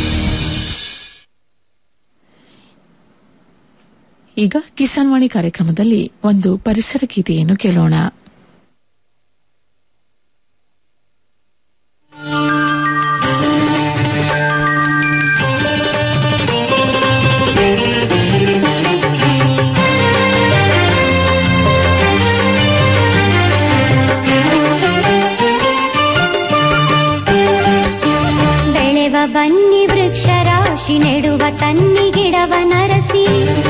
ಈಗ ಕಿಸಾನ್ ವಾಣಿ ಕಾರ್ಯಕ್ರಮದಲ್ಲಿ ಒಂದು ಪರಿಸರ ಗೀತೆಯನ್ನು ಕೇಳೋಣ ಬೆಳೆವ ಬನ್ನಿ ವೃಕ್ಷ ರಾಶಿ ನೆಡುವ ತನ್ನಿ ಗಿಡವ ನರಸಿ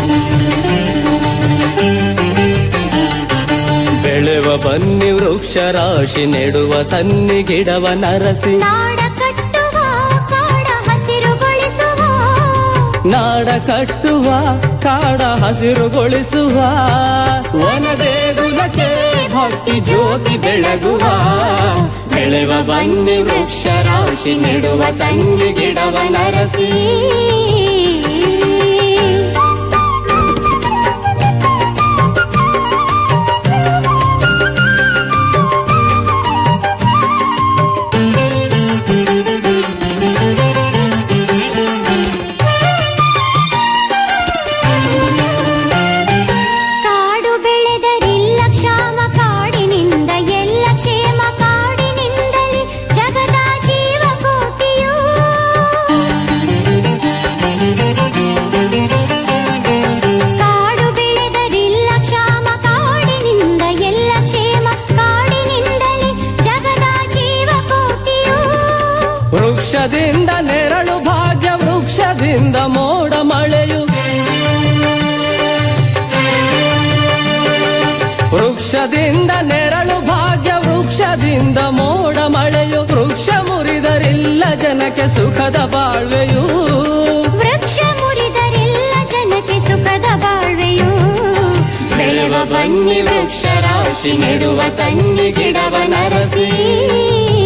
ಬೆಳೆವ ಬನ್ನಿ ವೃಕ್ಷ ರಾಶಿ ನೆಡುವ ತನ್ನಿ ಗಿಡವ ನರಸಿ ನಾಡ ಕಟ್ಟುವ ಕಾಡ ಹಸಿರುಗೊಳಿಸುವ ನಾಡ ಕಟ್ಟುವ ಕಾಡ ಹಸಿರುಗೊಳಿಸುವ ವನದೇಗುಲಕ್ಕೆ ಭಕ್ತಿ ಜ್ಯೋತಿ ಬೆಳಗುವ ಬೆಳೆವ ಬನ್ನಿ ವೃಕ್ಷ ರಾಶಿ ನೆಡುವ ತನ್ನಿ ಗಿಡವ ನರಸಿ ಕಾಡು ಬೆಳೆದರಿಲ್ಲ ಕ್ಷಾಮ ಕಾಡಿನಿಂದ ಎಲ್ಲ ಕ್ಷೇಮ ಕಾಡಿನಿಂದಲೇ ಜಗದ ಜೀವ ಕೋಟಿಯು ಕಾಡು ಬೆಳೆದರಿಲ್ಲ ಕ್ಷಾಮ ಕಾಡಿನಿಂದ ಎಲ್ಲ ಕ್ಷೇಮ ಕಾಡಿನಿಂದಲೇ ಜಗದ ಜೀವ ಕೋಟಿಯು ವೃಕ್ಷದಿಂದ ನೆರಳು ಭಾಗ್ಯ ವೃಕ್ಷದಿಂದ ಮೋಡ ಮಳೆಯು ವೃಕ್ಷದಿಂದ ನೆರಳು ಭಾಗ್ಯ ವೃಕ್ಷದಿಂದ ಮೋಡ ಮಳೆಯು ವೃಕ್ಷ ಮುರಿದರಿಲ್ಲ ಜನಕ್ಕೆ ಸುಖದ ಬಾಳ್ವೆಯು ವೃಕ್ಷ ಮುರಿದರೆಲ್ಲ ಜನಕ್ಕೆ ಸುಖದ ಬಾಳ್ವೆಯು ಬೆಳೆವ ಬನ್ನಿ ವೃಕ್ಷ ರಾಶಿ ನೆಡುವ ತನ್ನಿ ಗಿಡವ ನರಸಿ